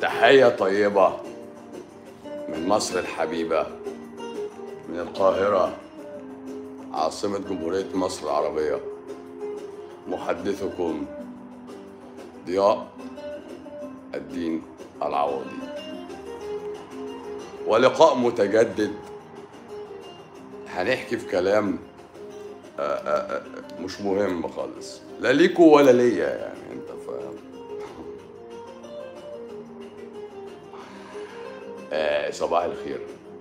تحية طيبة من مصر الحبيبة من القاهرة عاصمة جمهورية مصر العربية محدثكم ضياء الدين العوضي ولقاء متجدد هنحكي في كلام آه، آه، آه، مش مهم خالص لا ليكوا ولا ليا يعني انت فاهم آه، صباح الخير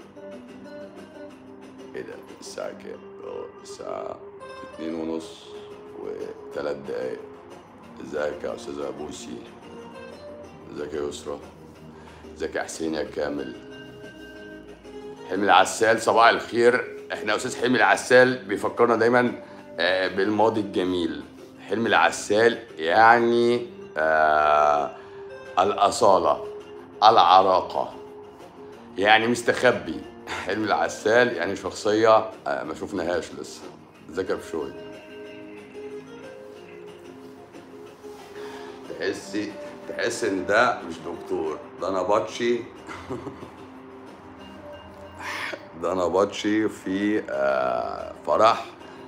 ايه ده الساعة كام؟ اه الساعة اتنين ونص وتلات دقايق ازيك يا استاذة بوسي ازيك يا يسرا ازيك يا حسين يا كامل حلمي العسال صباح الخير احنا استاذ حلمي العسال بيفكرنا دايما آه، بالماضي الجميل حلمي العسال يعني آه الأصالة العراقة يعني مستخبي حلمي العسال يعني شخصية آه، ما شفناهاش لسه ازيك يا بشوي تحسي تحس ان ده مش دكتور ده نبطشي ده نبطشي في آه، فرح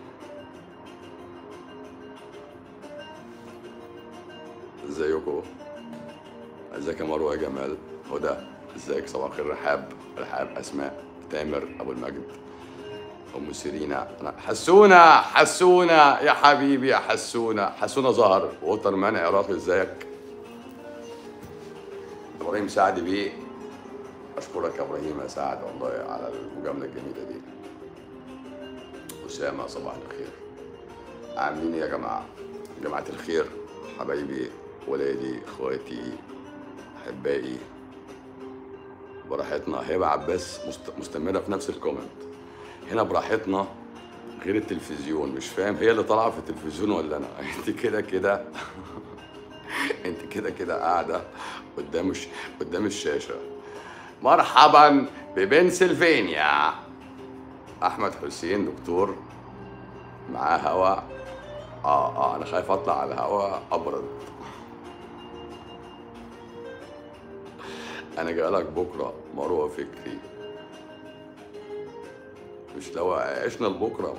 ازيكم ازيك يا مروه يا جمال هدى ازيك صباح الخير رحاب رحاب اسماء تامر ابو المجد ام سيرينا أنا- حسونه حسونه يا حبيبي يا حسونه حسونه ظهر ووتر مان عراقي ازيك ابراهيم سعد بيه اشكرك يا ابراهيم يا سعد والله على المجامله الجميله دي اسامه صباح الخير عاملين ايه يا جماعه جماعه الخير حبايبي ولادي اخواتي احبائي براحتنا هبه عباس مست... مستمره في نفس الكومنت هنا براحتنا غير التلفزيون مش فاهم هي اللي طالعه في التلفزيون ولا انا انت كده كده انت كده كده قاعده قدام الش... قدام الشاشه مرحبا ببنسلفانيا احمد حسين دكتور معاه هوا اه اه انا خايف اطلع على الهوا ابرد انا جايلك بكره مروه فكري مش لو عشنا لبكره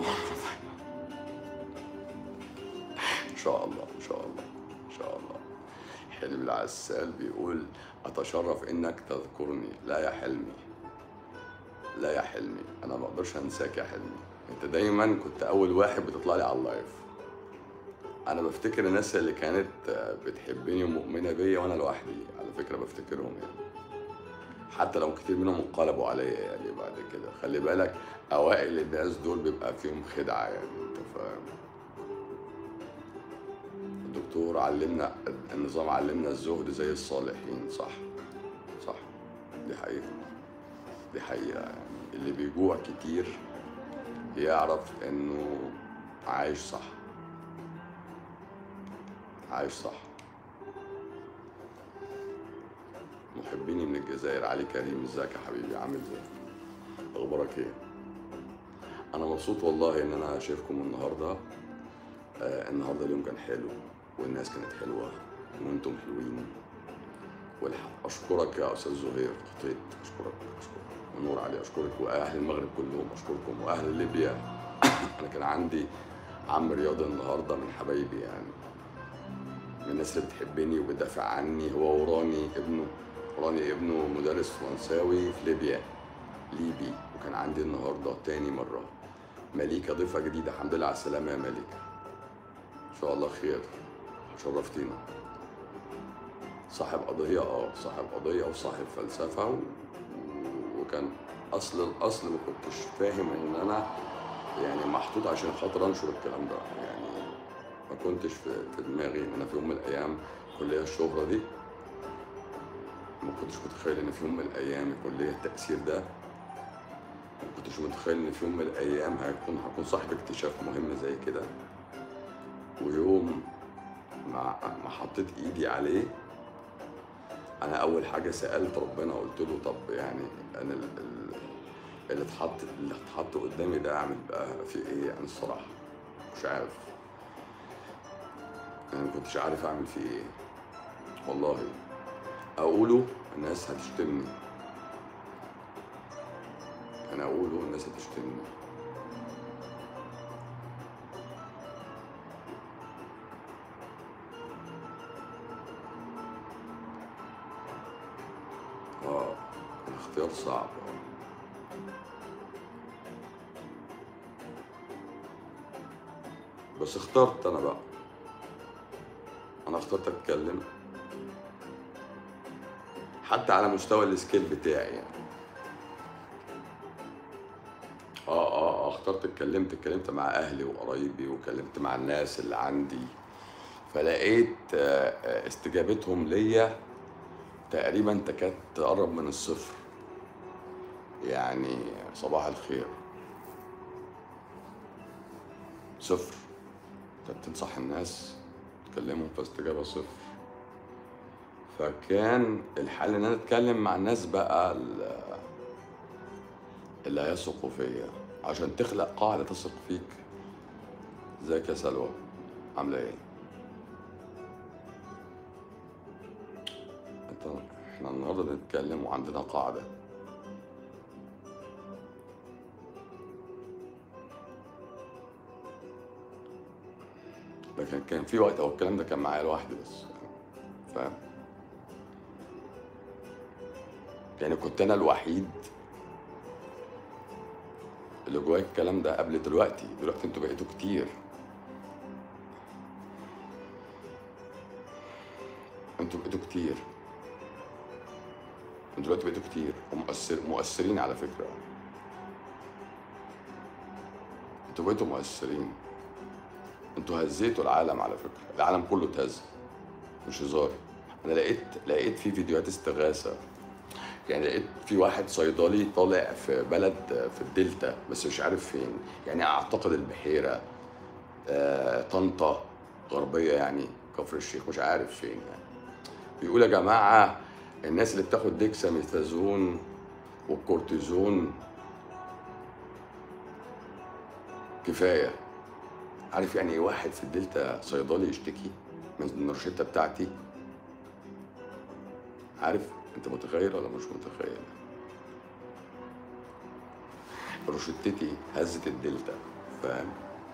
ان شاء الله ان شاء الله ان شاء الله حلمي العسال بيقول اتشرف انك تذكرني لا يا حلمي لا يا حلمي انا ما اقدرش انساك يا حلمي انت دايما كنت اول واحد بتطلع لي على اللايف انا بفتكر الناس اللي كانت آه، بتحبني ومؤمنه بيا وانا لوحدي على فكره بفتكرهم يعني حتى لو كتير منهم انقلبوا عليا يعني بعد كده خلي بالك اوائل الناس دول بيبقى فيهم خدعه يعني انت فاهم الدكتور علمنا النظام علمنا الزهد زي الصالحين صح صح دي حقيقة دي حقيقة يعني اللي بيجوع كتير يعرف انه عايش صح عايش صح محبيني من الجزائر علي كريم ازيك يا حبيبي عامل ايه اخبارك ايه انا مبسوط والله ان انا شايفكم النهارده آه النهارده اليوم كان حلو والناس كانت حلوه وانتم حلوين والحق اشكرك يا استاذ زهير خطيت اشكرك اشكرك ونور علي اشكرك واهل المغرب كلهم اشكركم واهل ليبيا انا كان عندي عم رياض النهارده من حبايبي يعني من الناس اللي بتحبني وبتدافع عني هو وراني ابنه وراني ابنه مدرس فرنساوي في ليبيا ليبي وكان عندي النهارده تاني مره مليكه ضيفه جديده الحمد لله على السلامه يا مليكه ان شاء الله خير شرفتينا صاحب قضية اه صاحب قضية وصاحب فلسفة و... وكان أصل الأصل ما كنتش فاهم إن أنا يعني محطوط عشان خاطر أنشر الكلام ده يعني ما كنتش في, في دماغي إن أنا في يوم من الأيام كلية الشهرة دي ما كنتش متخيل إن في يوم من الأيام كلية التأثير ده ما كنتش متخيل إن في يوم من الأيام هيكون هكون صاحب اكتشاف مهم زي كده ويوم ما ما حطيت ايدي عليه انا اول حاجه سالت ربنا قلت له طب يعني انا ال- ال- اللي اتحط اللي اتحط قدامي ده اعمل بقى في ايه يعني الصراحه مش عارف انا ما كنتش عارف اعمل فيه ايه والله اقوله الناس هتشتمني انا اقوله الناس هتشتمني اه الاختيار صعب بس اخترت انا بقى انا اخترت اتكلم حتى على مستوى السكيل بتاعي يعني اه اه اه اخترت اتكلمت اتكلمت مع اهلي وقرايبي وكلمت مع الناس اللي عندي فلقيت آه، آه، استجابتهم ليا تقريبا تكاد تقرب من الصفر يعني صباح الخير صفر انت بتنصح الناس تكلمهم فاستجابة صفر فكان الحل ان انا اتكلم مع الناس بقى ال- اللي هيثقوا فيا عشان تخلق قاعدة تثق فيك ازيك يا سلوى عاملة ايه؟ انت احنا النهارده بنتكلم وعندنا قاعدة لكن كان في وقت او الكلام ده كان معايا لوحدي بس فاهم يعني كنت انا الوحيد اللي جوايا الكلام ده قبل دلوقتي دلوقتي انتوا بقيتوا كتير انتوا بقيتوا كتير انتوا دلوقتي بقيتوا كتير ومؤثر مؤثرين على فكرة انتوا بقيتوا مؤثرين انتوا هزيتوا العالم على فكرة العالم كله اتهز مش هزار انا لقيت لقيت في فيديوهات استغاثة يعني لقيت في واحد صيدلي طالع في بلد في الدلتا بس مش عارف فين يعني اعتقد البحيرة آه، طنطا غربية يعني كفر الشيخ مش عارف فين يعني بيقول يا جماعة الناس اللي بتاخد ديكساميثازون والكورتيزون كفاية عارف يعني ايه واحد في الدلتا صيدلي يشتكي من الروشتة بتاعتي عارف انت متخيل ولا مش متخيل روشتتي هزت الدلتا فاهم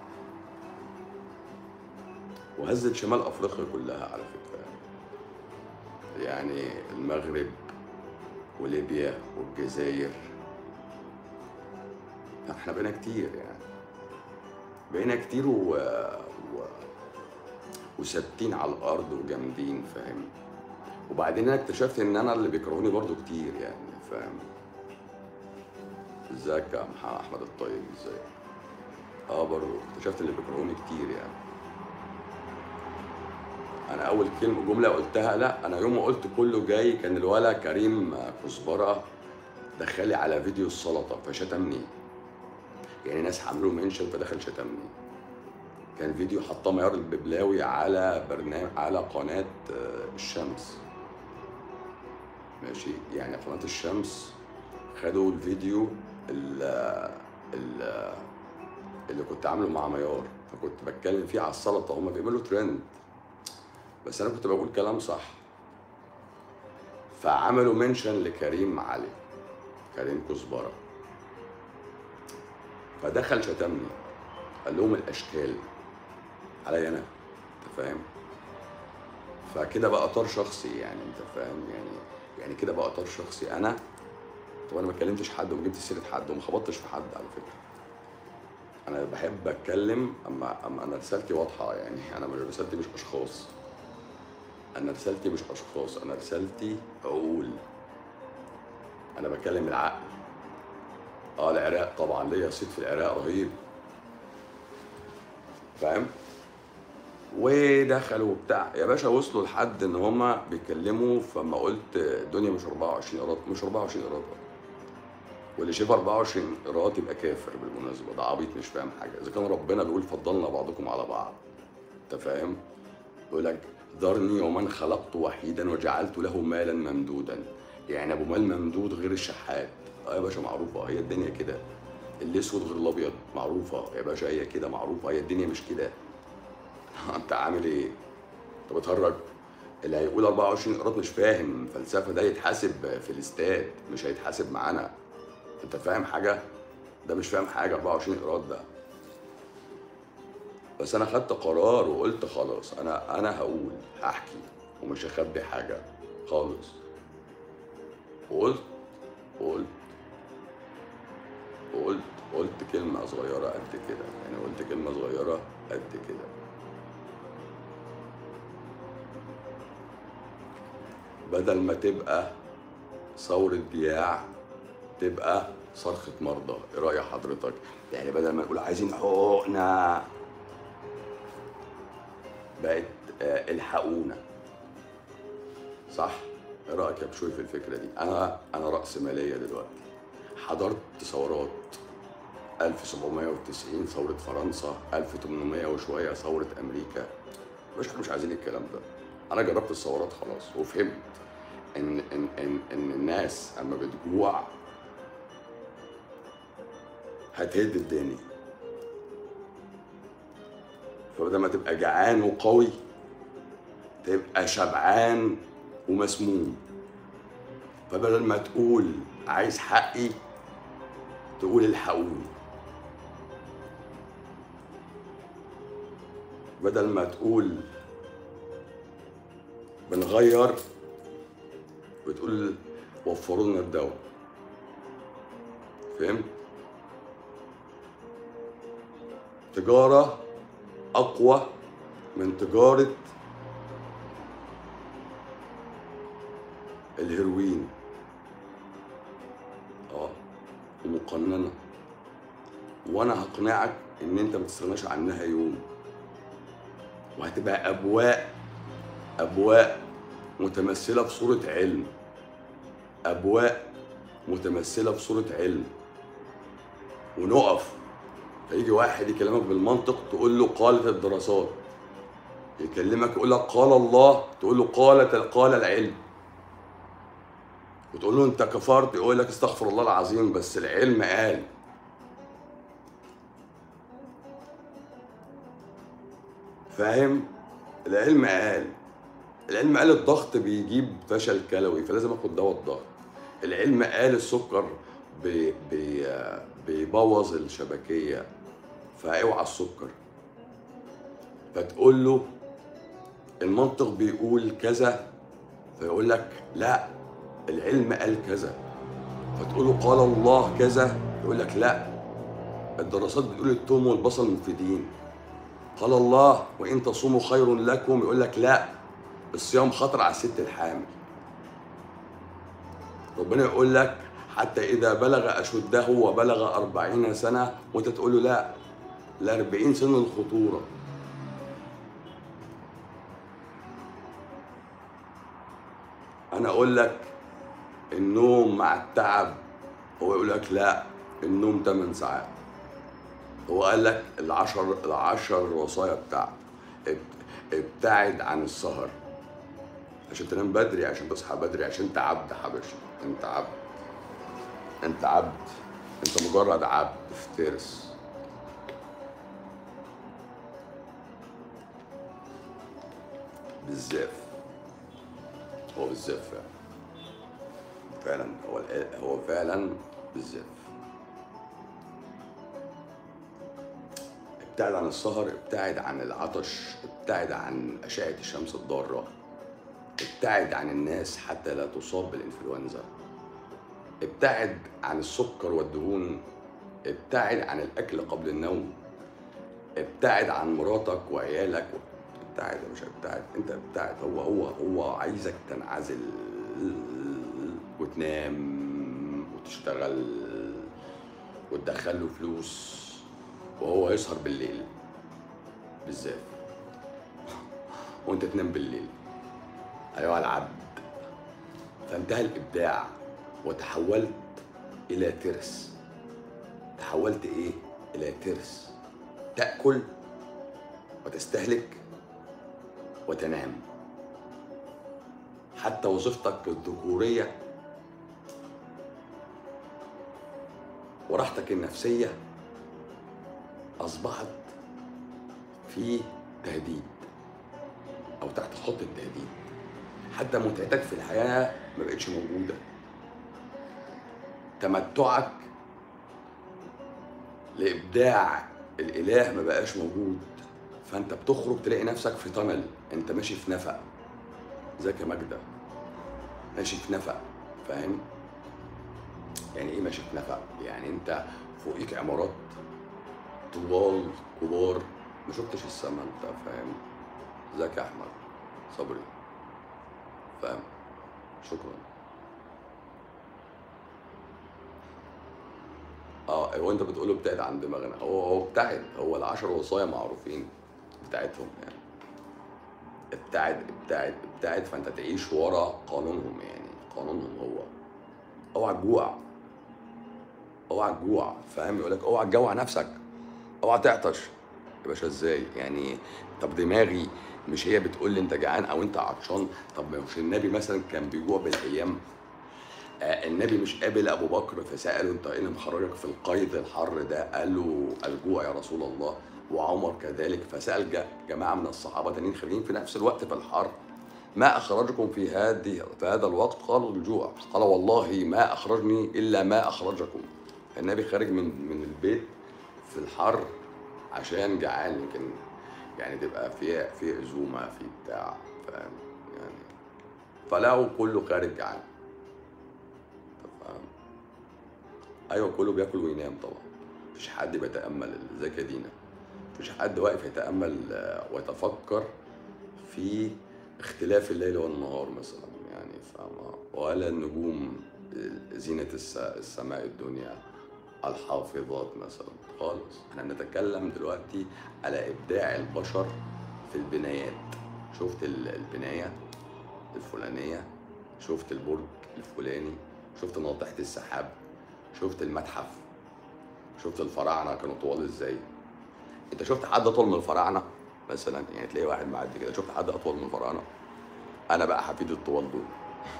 وهزت شمال افريقيا كلها على فكره يعني المغرب وليبيا والجزائر احنا بقينا كتير يعني بقينا كتير و... و... وثابتين على الارض وجامدين فاهم وبعدين انا اكتشفت ان انا اللي بيكرهوني برضو كتير يعني فاهم ازيك يا مح- احمد الطيب ازيك اه برضو اكتشفت اللي بيكرهوني كتير يعني انا اول كلمه جمله قلتها لا انا يوم ما قلت كله جاي كان الولا كريم كزبره دخلي على فيديو السلطه فشتمني يعني ناس عملوا منشن فدخل شتمني كان فيديو حطاه ميار الببلاوي على برنامج على قناه آه، الشمس ماشي يعني قناه الشمس خدوا الفيديو ال- ال- اللي كنت عامله مع ميار فكنت بتكلم فيه على السلطه هما بيعملوا ترند بس انا كنت بقول كلام صح فعملوا منشن لكريم علي كريم كزبره فدخل شتمني قال لهم الاشكال عليا انا انت فاهم فكده بقى اطار شخصي يعني انت فاهم يعني يعني كده بقى اطار شخصي انا طب انا ما كلمتش حد وما جبتش سيره حد وما خبطتش في حد على فكره انا بحب اتكلم اما اما انا رسالتي واضحه يعني انا مش- رسالتي مش اشخاص انا رسالتي مش اشخاص انا رسالتي عقول انا بكلم العقل اه العراق طبعا ليا صيت في العراق رهيب فاهم ودخلوا بتاع يا باشا وصلوا لحد ان هما بيتكلموا فما قلت الدنيا مش 24 قيراط مش 24 قيراط واللي شايف 24 قيراط يبقى كافر بالمناسبه ده عبيط مش فاهم حاجه اذا كان ربنا بيقول فضلنا بعضكم على بعض انت فاهم يقول لك ذرني ومن خلقت وحيدا وجعلت له مالا ممدودا يعني ابو مال ممدود غير الشحات اه يا باشا معروفه هي الدنيا كده الاسود غير الابيض معروفه يا باشا هي كده معروفه هي الدنيا مش كده انت عامل ايه انت بتهرج اللي هيقول 24 قيراط مش فاهم فلسفه ده يتحاسب في الاستاد مش هيتحاسب معانا انت فاهم حاجه ده مش فاهم حاجه 24 قيراط ده بس انا خدت قرار وقلت خلاص انا انا هقول هحكي ومش هخبي حاجه خالص وقلت وقلت وقلت قلت كلمة صغيرة قد كده يعني قلت كلمة صغيرة قد كده بدل ما تبقى ثورة جياع تبقى صرخة مرضى ايه رأي حضرتك يعني بدل ما نقول عايزين حقوقنا بقت آه، الحقونا صح ايه رايك يا بشوي في الفكره دي انا انا راس ماليه دلوقتي حضرت ثورات 1790 ثورة فرنسا 1800 وشوية ثورة أمريكا مش احنا مش عايزين الكلام ده أنا جربت الثورات خلاص وفهمت إن إن إن إن الناس أما بتجوع هتهد الدنيا فبدل ما تبقى جعان وقوي تبقى شبعان ومسموم فبدل ما تقول عايز حقي تقول الحقوني بدل ما تقول بنغير بتقول وفروا لنا الدواء فهمت تجارة أقوى من تجارة الهيروين اه ومقننة وانا هقنعك ان انت ما تستغناش عنها يوم وهتبقى ابواق ابواق متمثله بصوره علم ابواق متمثله بصوره علم ونقف فيجي واحد يكلمك بالمنطق تقول له قالت الدراسات يكلمك يقول لك قال الله تقول له قالت قال العلم وتقول له انت كفرت يقول لك استغفر الله العظيم بس العلم قال فاهم العلم قال العلم قال الضغط بيجيب فشل كلوي فلازم اخد دواء الضغط العلم قال السكر بي بي بيبوظ الشبكيه فاوعى السكر فتقول له المنطق بيقول كذا فيقول لك لا العلم قال كذا فتقول له قال الله كذا يقول لك لا الدراسات بتقول التوم والبصل مفيدين قال الله وان تصوموا خير لكم يقول لك لا الصيام خطر على الست الحامل ربنا يقول لك حتى إذا بلغ أشده وبلغ أربعين سنة وأنت تقول له لا لا أربعين سنة الخطورة أنا أقول لك النوم مع التعب هو يقول لك لا النوم 8 ساعات هو قال لك العشر العشر وصايا بتاعته اب- ابتعد عن السهر عشان تنام بدري عشان تصحى بدري عشان انت عبد حبشي انت عبد انت عبد انت مجرد عبد في ترس بالزاف هو بالزاف فعلا فعلا هو الع- هو فعلا بالزاف ابتعد عن السهر ابتعد عن العطش ابتعد عن أشعة الشمس الضارة ابتعد عن الناس حتى لا تصاب بالإنفلونزا ابتعد عن السكر والدهون ابتعد عن الأكل قبل النوم ابتعد عن مراتك وعيالك ابتعد يا مش ابتعد انت ابتعد هو هو هو عايزك تنعزل وتنام وتشتغل وتدخل له فلوس وهو يسهر بالليل بالذات وانت تنام بالليل ايها العبد فانتهى الابداع وتحولت الى ترس تحولت ايه الى ترس تاكل وتستهلك وتنام حتى وظيفتك الذكوريه وراحتك النفسيه اصبحت في تهديد او تحت خط التهديد حتى متعتك في الحياه ما بقتش موجوده تمتعك لابداع الاله ما بقاش موجود فانت بتخرج تلاقي نفسك في تنل انت ماشي في نفق ازيك يا ماجده ماشي في نفق فاهم يعني ايه ماشي في نفق يعني انت فوقيك عمارات طوال كبار ما شفتش السما انت فاهم ازيك يا احمد صبري فاهم شكرا اه هو انت بتقوله ابتعد عن دماغنا هو هو ابتعد هو العشر وصايا معروفين بتاعتهم يعني ابتعد ابتعد ابتعد فانت تعيش ورا قانونهم يعني قانونهم هو اوعى تجوع اوعى تجوع فاهم يقول لك اوعى تجوع نفسك اوعى تعطش يا باشا ازاي يعني طب دماغي مش هي بتقول لي انت جعان او انت عطشان طب مش النبي مثلا كان بيجوع بالايام آه النبي مش قابل ابو بكر فساله انت ايه اللي مخرجك في القيد الحر ده قال له الجوع يا رسول الله وعمر كذلك فسال ج- جماعه من الصحابه تانيين خارجين في نفس الوقت في الحر ما اخرجكم في هذه في هذا الوقت قالوا الجوع قال والله ما اخرجني الا ما اخرجكم النبي خارج من من البيت في الحر عشان جعان يمكن يعني تبقى في في عزومه في بتاع فاهم يعني فلو كله خارج جعان أنت فاهم ايوه كله بياكل وينام طبعا مفيش حد بيتامل ازيك يا دينا مفيش حد واقف يتامل آه، ويتفكر في اختلاف الليل والنهار مثلا يعني فاهمة ولا النجوم زينة الس- السماء الدنيا الحافظات مثلا خالص احنا بنتكلم دلوقتي على ابداع البشر في البنايات شفت ال- البناية الفلانية شفت البرج الفلاني شفت ناطحة السحاب شفت المتحف شفت الفراعنة كانوا طوال ازاي انت شفت حد اطول من الفراعنة مثلا يعني تلاقي واحد معدي كده شفت حد اطول من الفراعنة انا بقى حفيد الطوال دول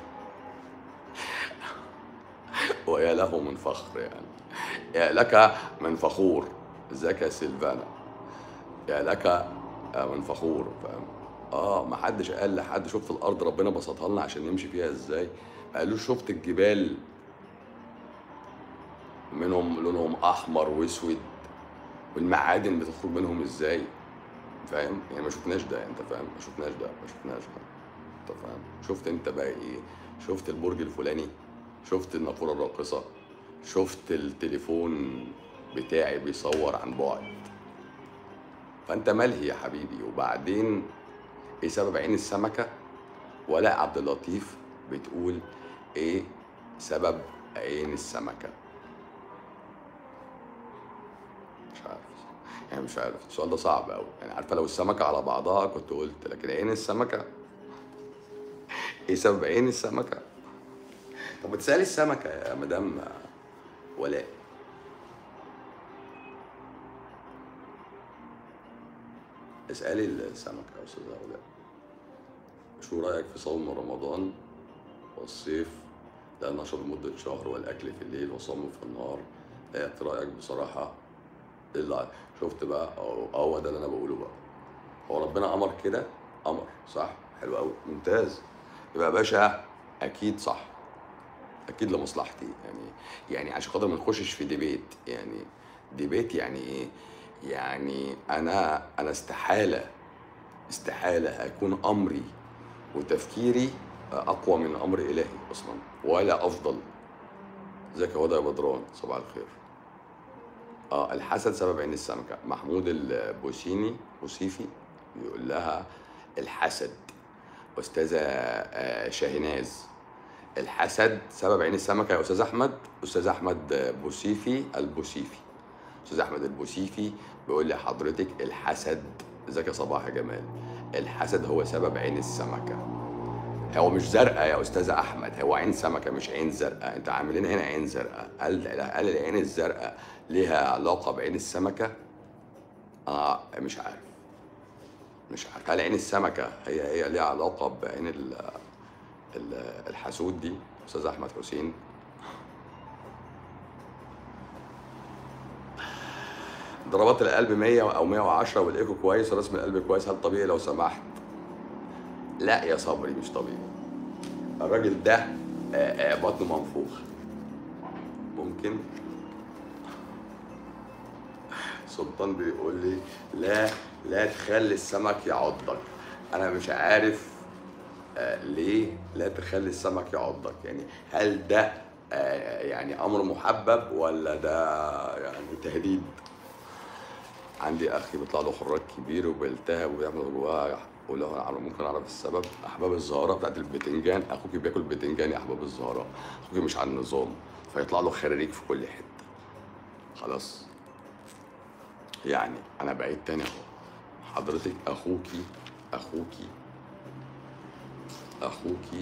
ويا له من فخر يعني يا لك من فخور ازيك يا سيلفانا يا لك من فخور فاهم اه ما حدش قال لحد شفت الارض ربنا بسطها لنا عشان نمشي فيها ازاي ما قالوش شفت الجبال منهم لونهم احمر واسود والمعادن بتخرج منهم ازاي فاهم يعني ما شفناش ده انت فاهم ما شفناش ده ما شفناش ده انت فاهم شفت انت بقى ايه شفت البرج الفلاني شفت النافوره الراقصه شفت التليفون بتاعي بيصور عن بعد فانت ملهي يا حبيبي وبعدين ايه سبب عين السمكه ولاء عبد اللطيف بتقول ايه سبب عين السمكه مش عارف يعني مش عارف السؤال ده صعب قوي يعني عارفه لو السمكه على بعضها كنت قلت لكن عين السمكه ايه سبب عين السمكه طب ما تسالي السمكه يا مدام ولاء اسالي السمكه يا استاذه ولاء شو رايك في صوم رمضان والصيف لا نشر لمدة شهر والأكل في الليل وصوم في النهار إيه رأيك بصراحة إلا شفت بقى أهو- هو ده اللي أنا بقوله بقى هو ربنا أمر كده أمر صح حلو أوي ممتاز يبقى يا باشا أكيد صح أكيد لمصلحتي يعني يعني عشان خاطر ما نخشش في ديبيت يعني ديبيت يعني إيه؟ يعني أنا أنا استحالة استحالة هيكون أمري وتفكيري أقوى من أمر إلهي أصلا ولا أفضل ازيك يا هدى يا بدران صباح الخير اه الحسد سبب عين السمكة محمود البوسيني بوسيفي بيقول لها الحسد أستاذة آه، شاهناز الحسد سبب عين السمكة يا أستاذ أحمد أستاذ أحمد بوسيفي البوسيفي أستاذ أحمد البوسيفي بيقول لي حضرتك الحسد ازيك يا صباح يا جمال الحسد هو سبب عين السمكة هو مش زرقاء يا استاذ احمد هو عين سمكه مش عين زرقاء انت عاملين هنا عين زرقاء هل هل العين الزرقاء ليها علاقه بعين السمكه اه مش عارف مش عارف هل عين السمكه هي هي ليها علاقه بعين ال ال الحسود دي استاذ احمد حسين ضربات القلب 100 او 110 والايكو كويس ورسم القلب كويس هل طبيعي لو سمحت لا يا صبري مش طبيعي الراجل ده آه، آه، بطنه منفوخ ممكن سلطان بيقول لي لا لا تخلي السمك يعضك انا مش عارف آه، ليه لا تخلي السمك يعضك يعني هل ده آه، يعني امر محبب ولا ده يعني تهديد عندي اخي بيطلع له خراج كبير وبيلتهب وبيعمل جواه اقول له انا ممكن اعرف السبب احباب الزهره بتاعت البتنجان اخوك بياكل بتنجان يا احباب الزهره اخوك مش على النظام فيطلع له خراريج في كل حته خلاص يعني انا بعيد تاني اهو حضرتك اخوكي اخوكي اخوكي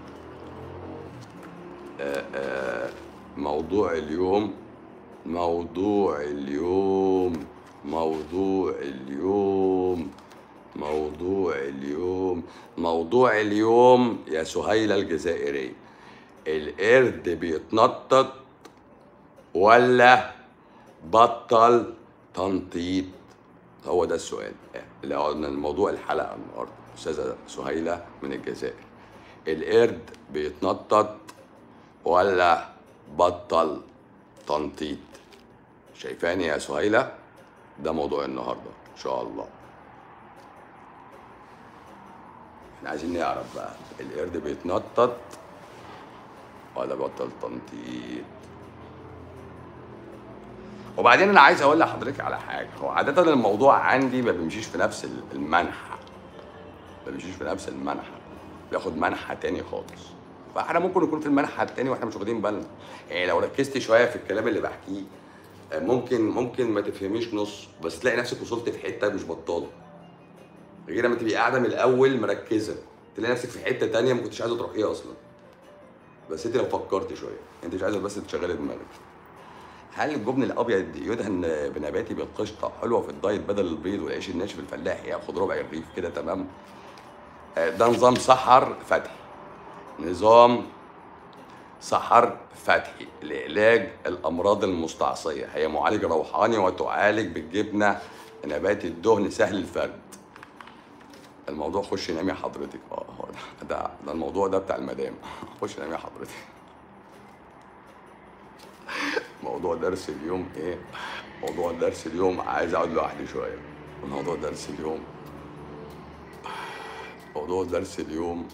آآ آآ موضوع اليوم موضوع اليوم موضوع اليوم موضوع اليوم موضوع اليوم يا سهيلة الجزائرية القرد بيتنطط ولا بطل تنطيط هو ده السؤال اللي قلنا الموضوع الحلقة النهاردة أستاذة سهيلة من الجزائر القرد بيتنطط ولا بطل تنطيط شايفاني يا سهيلة ده موضوع النهاردة إن شاء الله احنا عايزين نعرف بقى القرد بيتنطط ولا بطل تنطيط وبعدين انا عايز اقول لحضرتك على حاجه هو عاده الموضوع عندي ما بيمشيش في نفس المنحى ما بيمشيش في نفس المنحى بياخد منحى تاني خالص فاحنا ممكن نكون في المنحى التاني واحنا مش واخدين بالنا يعني لو ركزت شويه في الكلام اللي بحكيه ممكن ممكن ما تفهميش نص بس تلاقي نفسك وصلت في حته مش بطاله غير لما تبقي قاعده من الاول مركزه تلاقي نفسك في حته تانية ما كنتش عايزه تروحيها اصلا بس انت لو فكرت شويه انت مش عايزه بس تشغلي دماغك هل الجبن الابيض يدهن بنباتي بالقشطه حلوه في الدايت بدل البيض والعيش الناشف الفلاحي ياخد ربع الرغيف كده تمام آه، ده نظام سحر فتحي نظام سحر فتحي لعلاج الامراض المستعصيه هي معالج روحاني وتعالج بالجبنه نباتي الدهن سهل الفرد الموضوع خش نامي حضرتك اه هو ده ده, ده الموضوع ده بتاع المدام خش نامي حضرتك موضوع درس اليوم ايه موضوع درس اليوم عايز اقعد لوحدي شويه موضوع درس اليوم موضوع درس اليوم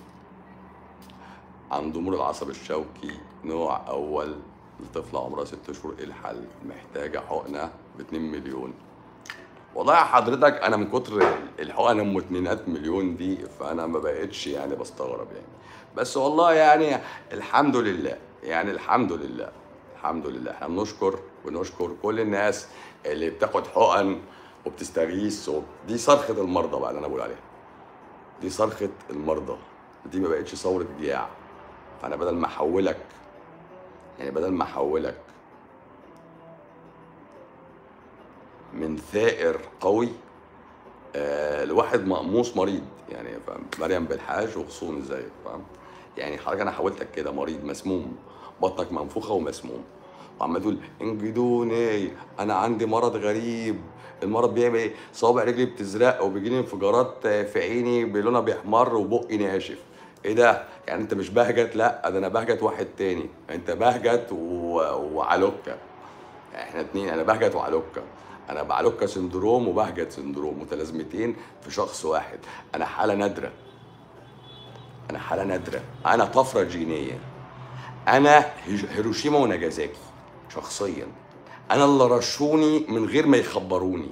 عن ضمور العصب الشوكي نوع اول لطفله عمرها ست شهور ايه الحل محتاجه حقنه ب 2 مليون والله يا حضرتك انا من كتر الحقن ام 2 مليون دي فانا ما بقتش يعني بستغرب يعني بس والله يعني الحمد لله يعني الحمد لله الحمد لله احنا بنشكر ونشكر كل الناس اللي بتاخد حقن وبتستغيث و- دي صرخه المرضى بقى اللي انا بقول عليها دي صرخه المرضى دي ما بقتش ثوره جياع فانا بدل ما احولك يعني بدل ما احولك من ثائر قوي آه لواحد مقموص مريض يعني فاهم مريم بالحاج وغصون ازاي فاهم يعني حضرتك انا حولتك كده مريض مسموم بطنك منفوخه ومسموم وعمال تقول انجدوني انا عندي مرض غريب المرض بيعمل ايه؟ صوابع رجلي بتزرق وبيجيلي انفجارات في عيني بلونها بيحمر وبقي ناشف ايه ده؟ يعني انت مش بهجت لا ده انا بهجت واحد تاني انت بهجت و... وعلوكه احنا اتنين انا بهجت وعلوكه انا بعلوكه سندروم وبهجت سندروم متلازمتين في شخص واحد انا حاله نادره انا حاله نادره انا طفره جينيه انا هيج- هيروشيما وناجازاكي شخصيا انا اللي رشوني من غير ما يخبروني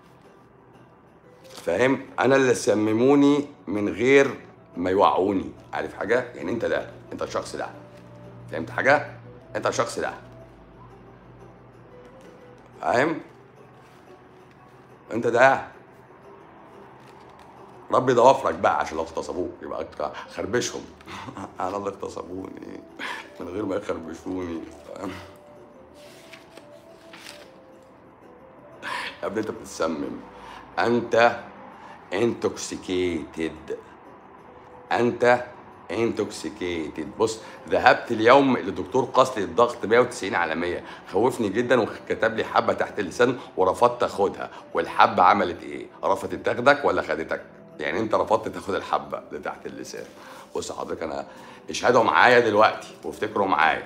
فاهم انا اللي سمموني من غير ما يوعوني عارف حاجه يعني انت ده انت الشخص ده فهمت حاجه انت الشخص ده فاهم انت ده ربي ضوافرك بقى عشان لو اغتصبوك يبقى أنت خربشهم انا اللي اغتصبوني من غير ما يخربشوني فاهم يا ابني انت بتتسمم انت انتوكسيكيتد انت انتوكسيكيتد بص ذهبت اليوم لدكتور قص لي الضغط 190 على 100 خوفني جدا وكتب لي حبه تحت اللسان ورفضت اخدها والحبه عملت ايه رفضت تاخدك ولا خدتك يعني انت رفضت تاخد الحبه اللي تحت اللسان بص حضرتك انا اشهدوا معايا دلوقتي وافتكروا معايا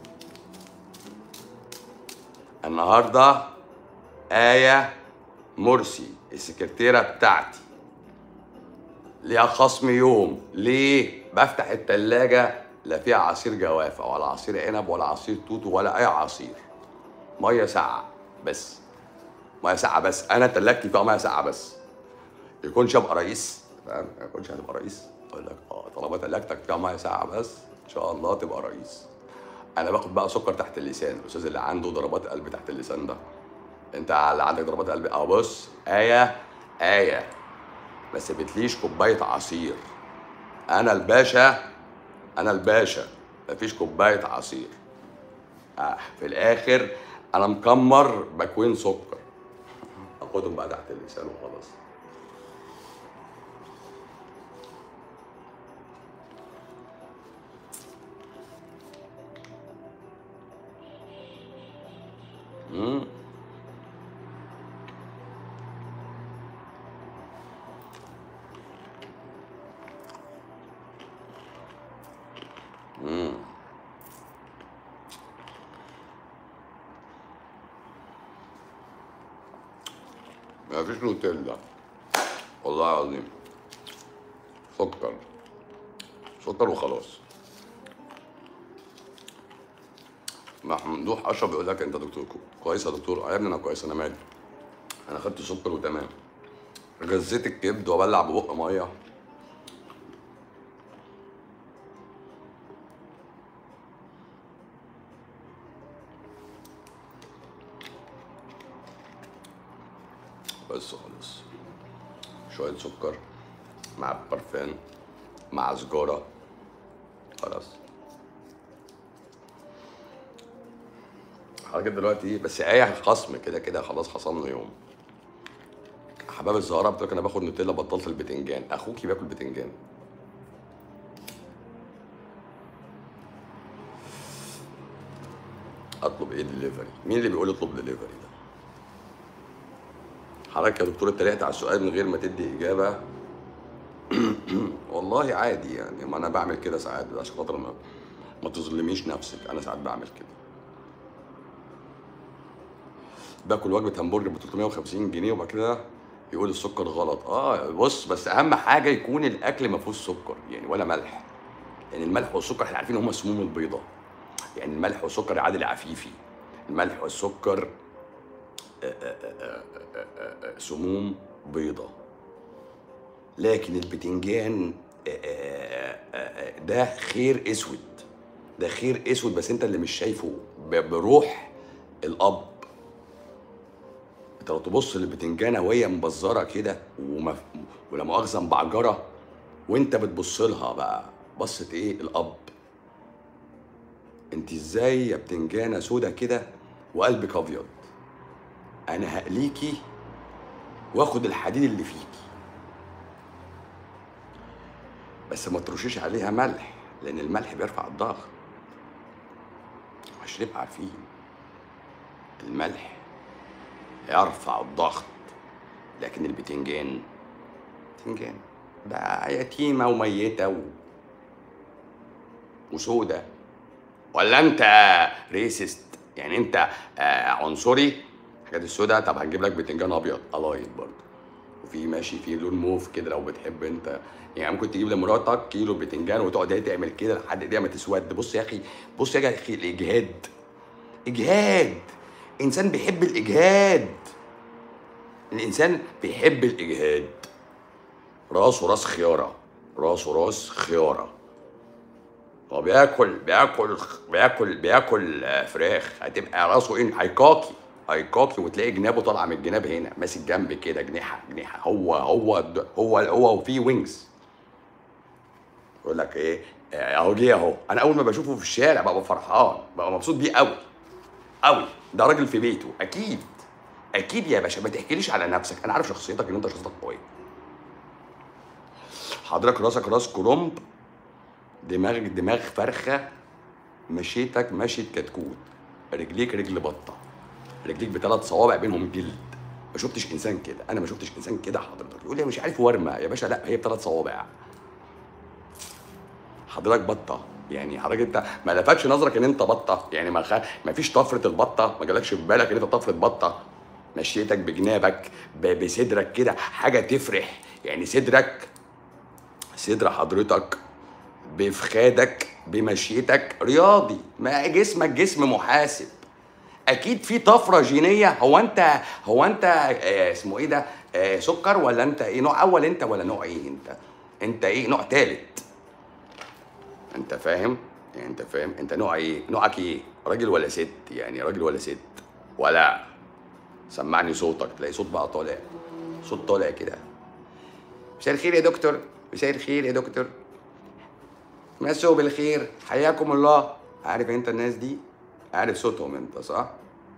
النهارده آية مرسي السكرتيرة بتاعتي ليها خصم يوم ليه؟ بفتح التلاجة لا فيها عصير جوافة ولا عصير عنب ولا عصير توتو ولا أي عصير مية ساقعة بس مية ساقعة بس أنا تلاجتي فيها مية ساقعة بس يكونش ابقى رئيس فاهم ما يكونش هتبقى رئيس اقول لك اه طالما تلاجتك فيها ميه ساعه بس ان شاء الله تبقى رئيس انا باخد بقى سكر تحت اللسان الاستاذ اللي عنده ضربات قلب تحت اللسان ده انت اللي عندك ضربات قلب اه بص ايه ايه ما سبتليش كوبايه عصير انا الباشا انا الباشا مفيش كوبايه عصير آه في الاخر انا مكمر باكوين سكر اخدهم بقى تحت اللسان وخلاص مم. مم. ما فيش نوتيلا والله العظيم سكر سكر وخلاص ممدوح اشرف بيقول لك انت دكتور كو- كويس يا دكتور اه يا ابني انا كويس انا مالي انا خدت سكر وتمام غزيت الكبد وابلع ببق ميه بس خلاص شوية سكر مع برفان مع سجارة خلاص حضرتك دلوقتي بس ايه خصم كده كده خلاص خصمنا يوم حباب الزهراء بتقول لك انا باخد نوتيلا بطلت البتنجان اخوكي بياكل بتنجان اطلب ايه دليفري مين اللي بيقول اطلب دليفري ده حضرتك يا دكتور اتريقت على السؤال من غير ما تدي اجابه والله عادي يعني ما انا بعمل كده ساعات عشان خاطر ما ما تظلميش نفسك انا ساعات بعمل كده باكل وجبه همبرجر ب 350 جنيه وبعد كده يقول السكر غلط اه بص بس اهم حاجه يكون الاكل ما فيهوش سكر يعني ولا ملح يعني الملح والسكر احنا عارفين هم سموم البيضه يعني الملح والسكر عادل عفيفي الملح والسكر سموم بيضة لكن البتنجان آه، آه، آه، ده خير اسود ده خير اسود بس انت اللي مش شايفه ب- بروح الاب انت لو تبص للبتنجانه وهي مبزره كده وما ولا مؤاخذه مبعجره وانت بتبص لها بقى بصت ايه الاب انت ازاي يا بتنجانه سودا كده وقلبك ابيض انا هقليكي واخد الحديد اللي فيكي بس ما ترشيش عليها ملح لان الملح بيرفع الضغط عشان نبقى عارفين الملح يرفع الضغط لكن البتنجان بتنجان ده يتيمه وميته و... وسودة ولا انت ريسست يعني انت آه عنصري الحاجات السوداء طب هنجيب لك بتنجان ابيض الايض برضه وفي ماشي في لون موف كده لو بتحب انت يعني ممكن تجيب لمراتك كيلو بتنجان وتقعد هي تعمل كده لحد ايديها ما تسود بص يا اخي بص يا اخي الاجهاد اجهاد انسان بيحب الاجهاد الانسان بيحب الاجهاد راسه راس خياره راسه راس خياره هو بياكل بياكل بياكل بياكل آه، فراخ هتبقى راسه ايه هيكاكي هيكاكي وتلاقي جنابه طالعه من الجناب هنا ماسك جنب كده جنيحه جنيحه هو هو هو هو وفيه وينجز يقول لك ايه آه، اهو جه اهو انا اول ما بشوفه في الشارع ببقى فرحان ببقى مبسوط بيه قوي قوي ده راجل في بيته اكيد اكيد يا باشا ما تحكيليش على نفسك انا عارف شخصيتك ان انت شخصيتك قويه حضرتك راسك راس كولومب دماغك دماغ فرخه مشيتك مشيت كتكوت رجليك رجل بطه رجليك بثلاث صوابع بينهم جلد ما شفتش انسان كده انا ما شفتش انسان كده حضرتك يقول لي مش عارف ورمه يا باشا لا هي بثلاث صوابع حضرتك بطه يعني حضرتك انت ما لفتش نظرك ان انت بطه يعني ما خ... ما فيش طفره البطه ما جالكش في بالك ان انت طفره بطه مشيتك بجنابك ب... بصدرك كده حاجه تفرح يعني صدرك صدر حضرتك بفخادك بمشيتك رياضي ما جسمك جسم محاسب اكيد في طفره جينيه هو انت هو انت آه اسمه ايه ده آه سكر ولا انت ايه نوع اول انت ولا نوع ايه انت انت ايه نوع تالت انت فاهم يعني انت فاهم انت نوع ايه نوعك ايه راجل ولا ست يعني راجل ولا ست ولا سمعني صوتك تلاقي صوت بقى طالع صوت طالع كده مساء الخير يا دكتور مساء الخير يا دكتور مسوا بالخير حياكم الله عارف انت الناس دي عارف صوتهم انت صح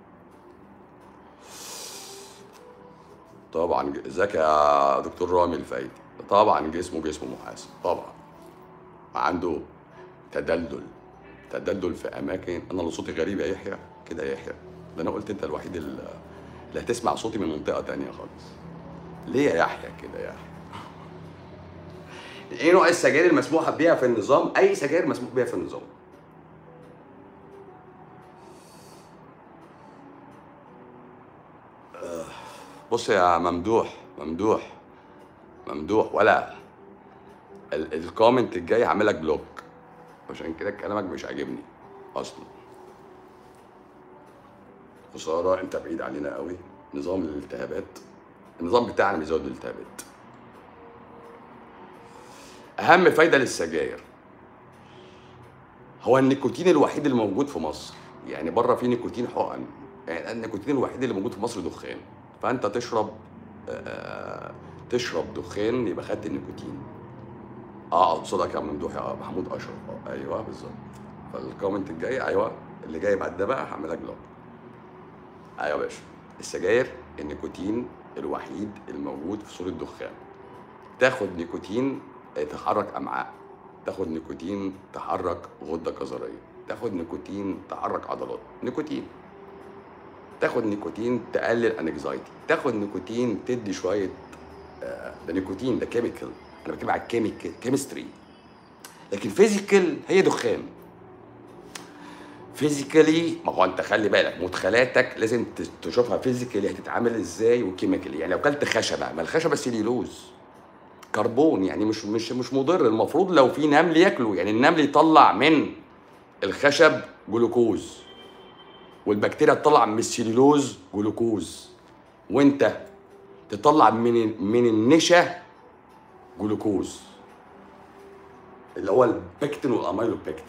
طبعا ازيك يا دكتور رامي الفايدي طبعا جسمه جسم محاسب طبعا عنده تدلدل تدلدل في اماكن انا اللي صوتي غريب يا يحيى كده يا يحيى ده انا قلت انت الوحيد اللي اللي هتسمع صوتي من منطقه تانية خالص ليه يا يحيى كده يا يحيى ايه نوع السجاير المسموحه بيها في النظام اي سجاير مسموح بيها في النظام آه، بص يا ممدوح ممدوح ممدوح ولا ال- الكومنت الجاي هعمل لك بلوك عشان كده كلامك مش عاجبني اصلا خساره انت بعيد علينا قوي نظام الالتهابات النظام بتاعنا بيزود الالتهابات اهم فايده للسجاير هو النيكوتين الوحيد اللي موجود في مصر يعني بره في نيكوتين حقن يعني النيكوتين الوحيد اللي موجود في مصر دخان فانت تشرب آه تشرب دخان يبقى خدت النيكوتين اه صدق يا ممدوح يا محمود اشرف آه، ايوه بالظبط فالكومنت الجاي ايوه اللي جاي بعد ده بقى هعمل لك بلوك ايوه يا باشا السجاير النيكوتين الوحيد الموجود في صوره دخان تاخد نيكوتين آه، تحرك امعاء تاخد نيكوتين تحرك غده كظريه تاخد نيكوتين تحرك عضلات نيكوتين تاخد نيكوتين تقلل انكزايتي تاخد نيكوتين تدي شويه آه، ده نيكوتين ده كيميكال انا بتكلم على الكيميكال كيمستري لكن فيزيكال هي دخان فيزيكالي ما هو انت خلي بالك مدخلاتك لازم ت- تشوفها فيزيكالي هتتعامل ازاي وكيميكالي يعني لو كلت خشبه ما الخشبه سيليلوز كربون يعني مش مش مش مضر المفروض لو في نمل ياكله يعني النمل يطلع من الخشب جلوكوز والبكتيريا تطلع من السيلولوز جلوكوز وانت تطلع من من النشا جلوكوز اللي هو البكتين والاميلوبكتين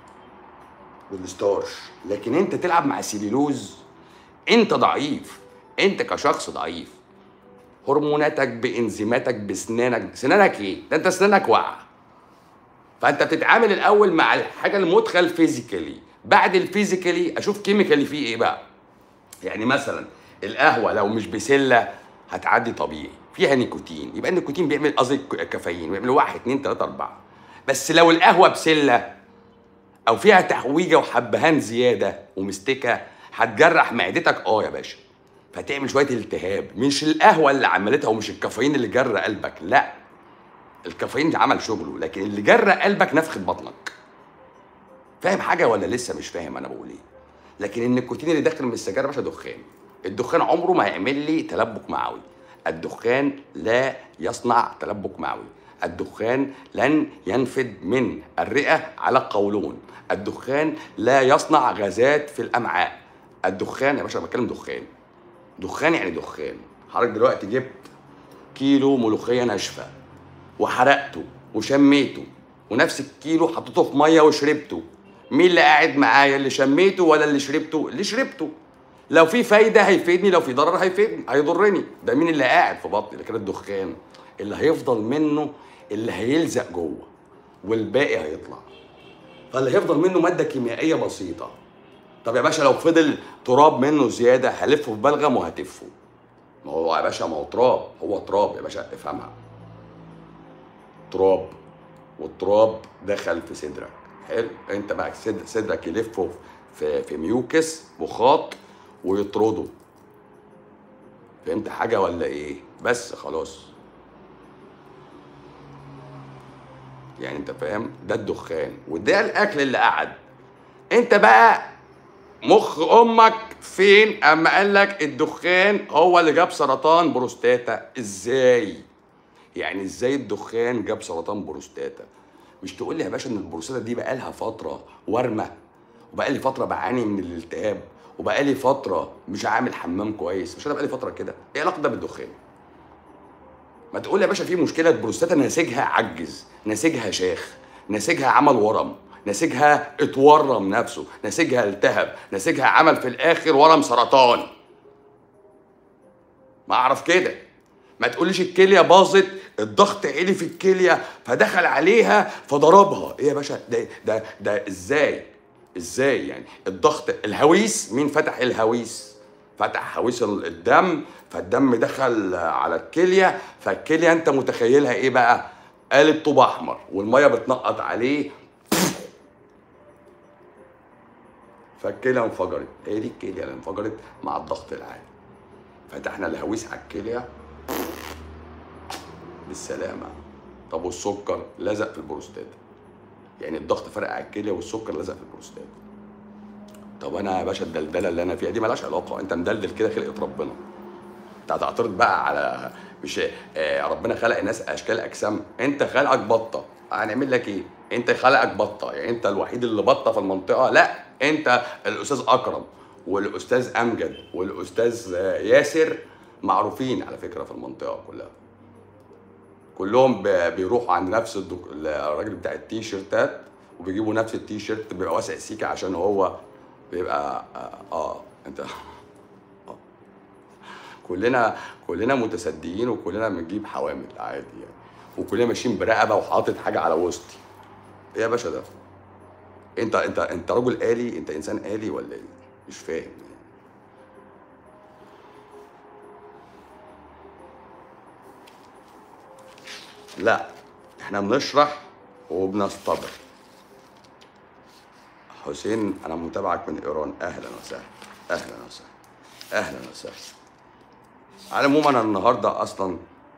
والستارش لكن انت تلعب مع سيلولوز انت ضعيف انت كشخص ضعيف هرموناتك بانزيماتك بسنانك سنانك ايه ده انت سنانك واقعه فانت بتتعامل الاول مع الحاجه المدخل فيزيكالي بعد الفيزيكالي اشوف كيميكالي فيه ايه بقى يعني مثلا القهوه لو مش بسله هتعدي طبيعي فيها نيكوتين يبقى النيكوتين بيعمل قصدي كافيين بيعمل واحد اتنين تلاته اربعه بس لو القهوه بسله او فيها تحويجه وحبهان زياده ومستكه هتجرح معدتك اه يا باشا فتعمل شويه التهاب مش القهوه اللي عملتها ومش الكافيين اللي جرى قلبك لا الكافيين اللي عمل شغله لكن اللي جرى قلبك نفخه بطنك فاهم حاجه ولا لسه مش فاهم انا بقول ايه لكن النيكوتين اللي داخل من السجاير يا باشا دخان الدخان عمره ما هيعمل لي تلبك معوي الدخان لا يصنع تلبك معوي الدخان لن ينفد من الرئه على القولون الدخان لا يصنع غازات في الامعاء الدخان يا باشا انا بتكلم دخان دخان يعني دخان حضرتك دلوقتي جبت كيلو ملوخيه ناشفه وحرقته وشميته ونفس الكيلو حطيته في ميه وشربته مين اللي قاعد معايا اللي شميته ولا اللي شربته اللي شربته لو في فايده هيفيدني لو في ضرر هيفيدني هيضرني ده مين اللي قاعد في بطني لكن الدخان اللي هيفضل منه اللي هيلزق جوه والباقي هيطلع فاللي هيفضل منه ماده كيميائيه بسيطه طب يا باشا لو فضل تراب منه زياده هلفه في بلغم وهتفه ما هو يا باشا ما هو تراب هو تراب يا باشا افهمها تراب والتراب دخل في صدرك حلو انت بقى صد- صدرك يلفه في في ميوكس وخاط ويطرده فهمت حاجه ولا ايه بس خلاص يعني انت فاهم ده الدخان وده الاكل اللي قعد انت بقى مخ امك فين اما قال لك الدخان هو اللي جاب سرطان بروستاتا ازاي يعني ازاي الدخان جاب سرطان بروستاتا مش تقول لي يا باشا ان البروستاتا دي بقى لها فتره ورمه وبقى لي فتره بعاني من الالتهاب وبقى لي فتره مش عامل حمام كويس مش انا بقى لي فتره كده ايه علاقه ده بالدخان ما تقول لي يا باشا في مشكله بروستاتا نسيجها عجز نسيجها شاخ نسيجها عمل ورم نسيجها اتورم نفسه نسيجها التهب نسيجها عمل في الاخر ورم سرطان ما اعرف كده ما تقوليش الكليه باظت الضغط عالي في الكليه فدخل عليها فضربها ايه يا باشا ده ده ده ازاي ازاي يعني الضغط الهويس مين فتح الهويس فتح هويس الدم فالدم دخل على الكليه فالكليه انت متخيلها ايه بقى قالب طوب احمر والميه بتنقط عليه فالكليه انفجرت هي دي الكليه اللي انفجرت مع الضغط العالي فتحنا الهويس على الكليه بالسلامه طب والسكر لزق في البروستاتا يعني الضغط فرق على الكليه والسكر لزق في البروستاتا طب انا يا باشا الدلدله اللي انا فيها دي مالهاش علاقه انت مدلدل كده خلقه ربنا انت هتعترض بقى على مش آه ربنا خلق الناس اشكال اجسام انت خلقك بطه هنعمل لك ايه انت خلقك بطه يعني انت الوحيد اللي بطه في المنطقه لا انت الاستاذ اكرم والاستاذ امجد والاستاذ آه، ياسر معروفين على فكره في المنطقه كلها كلهم ب- بيروحوا عند نفس الدك... الراجل بتاع التي شيرتات وبيجيبوا نفس التي شيرت بيبقى واسع سيكه عشان هو بيبقى اه, آه انت آه. كلنا كلنا متسديين وكلنا بنجيب حوامل عادي يعني وكلنا ماشيين برقبه وحاطط حاجه على وسطي ايه يا باشا ده انت انت انت رجل آلي انت انسان آلي ولا ايه مش فاهم يعني. لا احنا بنشرح وبنستبر حسين انا متابعك من ايران اهلا وسهلا اهلا وسهلا اهلا وسهلا على العموم انا النهارده اصلا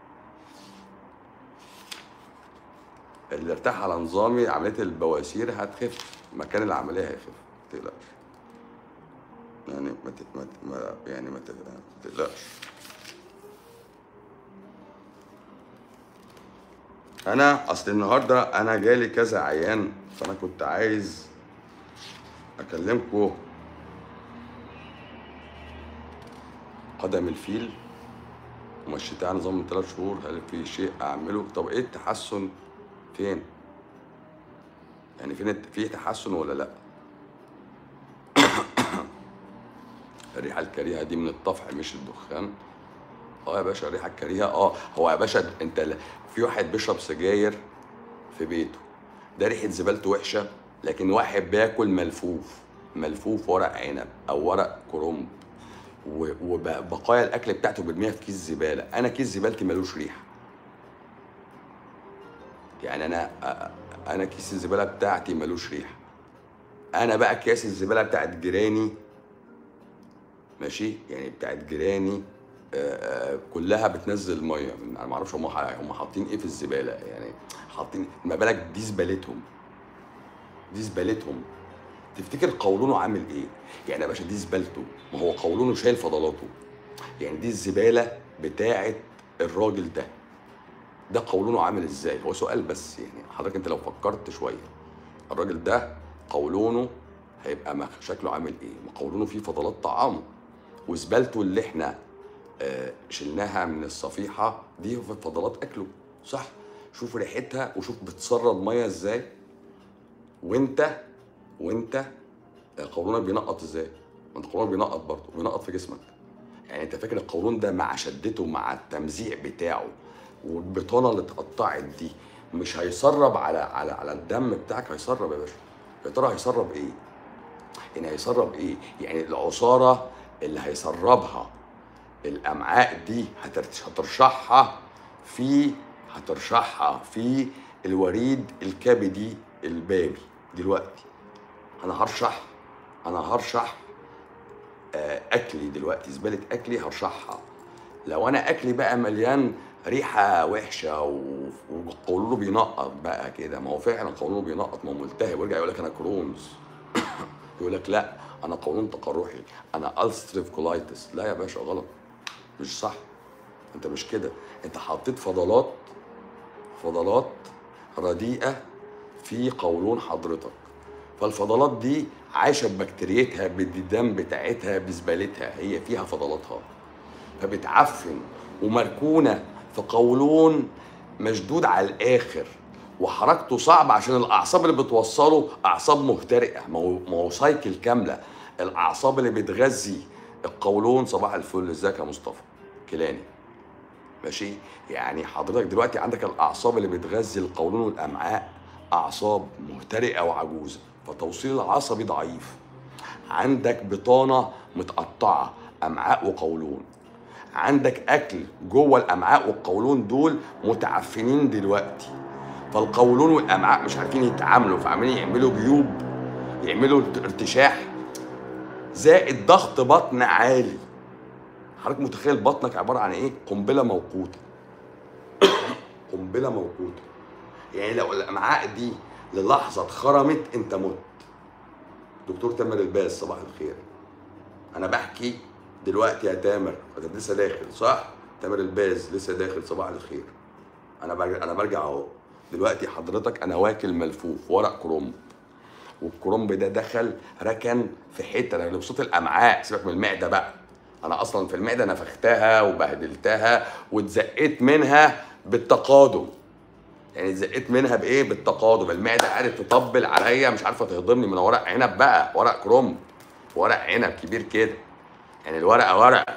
اللي ارتاح على نظامي عمليه البواسير هتخف مكان العمليه هيخف ما تقلقش يعني ما ت- ما ت- ما يعني ما ت- ما تقلقش انا اصل النهارده انا جالي كذا عيان فانا كنت عايز اكلمكم قدم الفيل ومشيتها على نظام من ثلاث شهور هل في شيء اعمله طب ايه التحسن فين يعني فين الت- في تحسن ولا لا الريحه الكريهه دي من الطفح مش الدخان اه يا باشا الريحه الكريهه اه هو يا باشا انت ل- في واحد بيشرب سجاير في بيته ده ريحه زبالته وحشه لكن واحد بياكل ملفوف ملفوف ورق عنب او ورق كرنب و- وبقايا الاكل بتاعته بيرميها في كيس زباله انا كيس زبالتي ملوش ريحه يعني انا أ- انا كيس الزباله بتاعتي ملوش ريحه انا بقى كيس الزباله بتاعت جيراني ماشي يعني بتاعت جيراني آه، آه، كلها بتنزل ميه انا ما اعرفش هم ح- هم حاطين ايه في الزباله يعني حاطين ما بالك دي زبالتهم دي زبالتهم تفتكر قولونه عامل ايه يعني يا باشا دي زبالته ما هو قولونه شايل فضلاته يعني دي الزباله بتاعت الراجل ده ده قولونه عامل ازاي هو سؤال بس يعني حضرتك انت لو فكرت شويه الراجل ده قولونه هيبقى مخ- شكله عامل ايه ما قولونه فيه فضلات طعام وزبالته اللي احنا آه، شلناها من الصفيحه دي فضلات اكله صح شوف ريحتها وشوف بتسرب ميه ازاي وانت وانت آه، قولونك بينقط ازاي ما انت قولونك بينقط برضه بينقط في جسمك يعني انت فاكر القولون ده مع شدته مع التمزيع بتاعه والبطانه اللي اتقطعت دي مش هيسرب على على على الدم بتاعك هيسرب يا باشا يا ترى هيسرب ايه؟ يعني هيسرب ايه؟ يعني العصاره اللي هيسربها الامعاء دي هترش- هترشحها في هترشحها في الوريد الكبدي البابي دلوقتي انا هرشح انا هرشح آه، اكلي دلوقتي زباله اكلي هرشحها لو انا اكلي بقى مليان ريحه وحشه و- وقولونه بينقط بقى كده ما هو فعلا قولونه بينقط ما هو ملتهب ويرجع يقول لك انا كرونز يقول لك لا انا قولون تقرحي انا الستريف كولايتس لا يا باشا غلط مش صح انت مش كده انت حطيت فضلات فضلات رديئه في قولون حضرتك فالفضلات دي عايشه ببكتيريتها بالديدان بتاعتها بزبالتها هي فيها فضلاتها فبتعفن ومركونه في قولون مشدود على الاخر وحركته صعبة عشان الاعصاب اللي بتوصله اعصاب مهترئه ما هو ما هو سايكل كامله الاعصاب اللي بتغذي القولون صباح الفل ازيك يا مصطفى كيلاني ماشي يعني حضرتك دلوقتي عندك الاعصاب اللي بتغذي القولون والامعاء اعصاب مهترئه وعجوزه فتوصيل العصبي ضعيف عندك بطانه متقطعه امعاء وقولون عندك اكل جوه الامعاء والقولون دول متعفنين دلوقتي فالقولون والامعاء مش عارفين يتعاملوا فعمالين يعملوا جيوب يعملوا ارتشاح زائد ضغط بطن عالي حضرتك متخيل بطنك عباره عن ايه قنبله موقوته قنبله موقوته يعني لو الامعاء دي للحظه اتخرمت انت مت دكتور تامر الباز صباح الخير انا بحكي دلوقتي يا تامر انت لسه داخل صح تامر الباز لسه داخل صباح الخير انا برجع انا برجع اهو دلوقتي حضرتك انا واكل ملفوف ورق كرنب والكرنب ده دخل ركن في حته انا بصوت الامعاء سيبك من المعده بقى انا اصلا في المعده نفختها وبهدلتها واتزقيت منها بالتقادم يعني اتزقيت منها بايه بالتقادم المعده قعدت تطبل عليا مش عارفه تهضمني من ورق عنب بقى ورق كرنب ورق عنب كبير كده يعني الورقه ورقه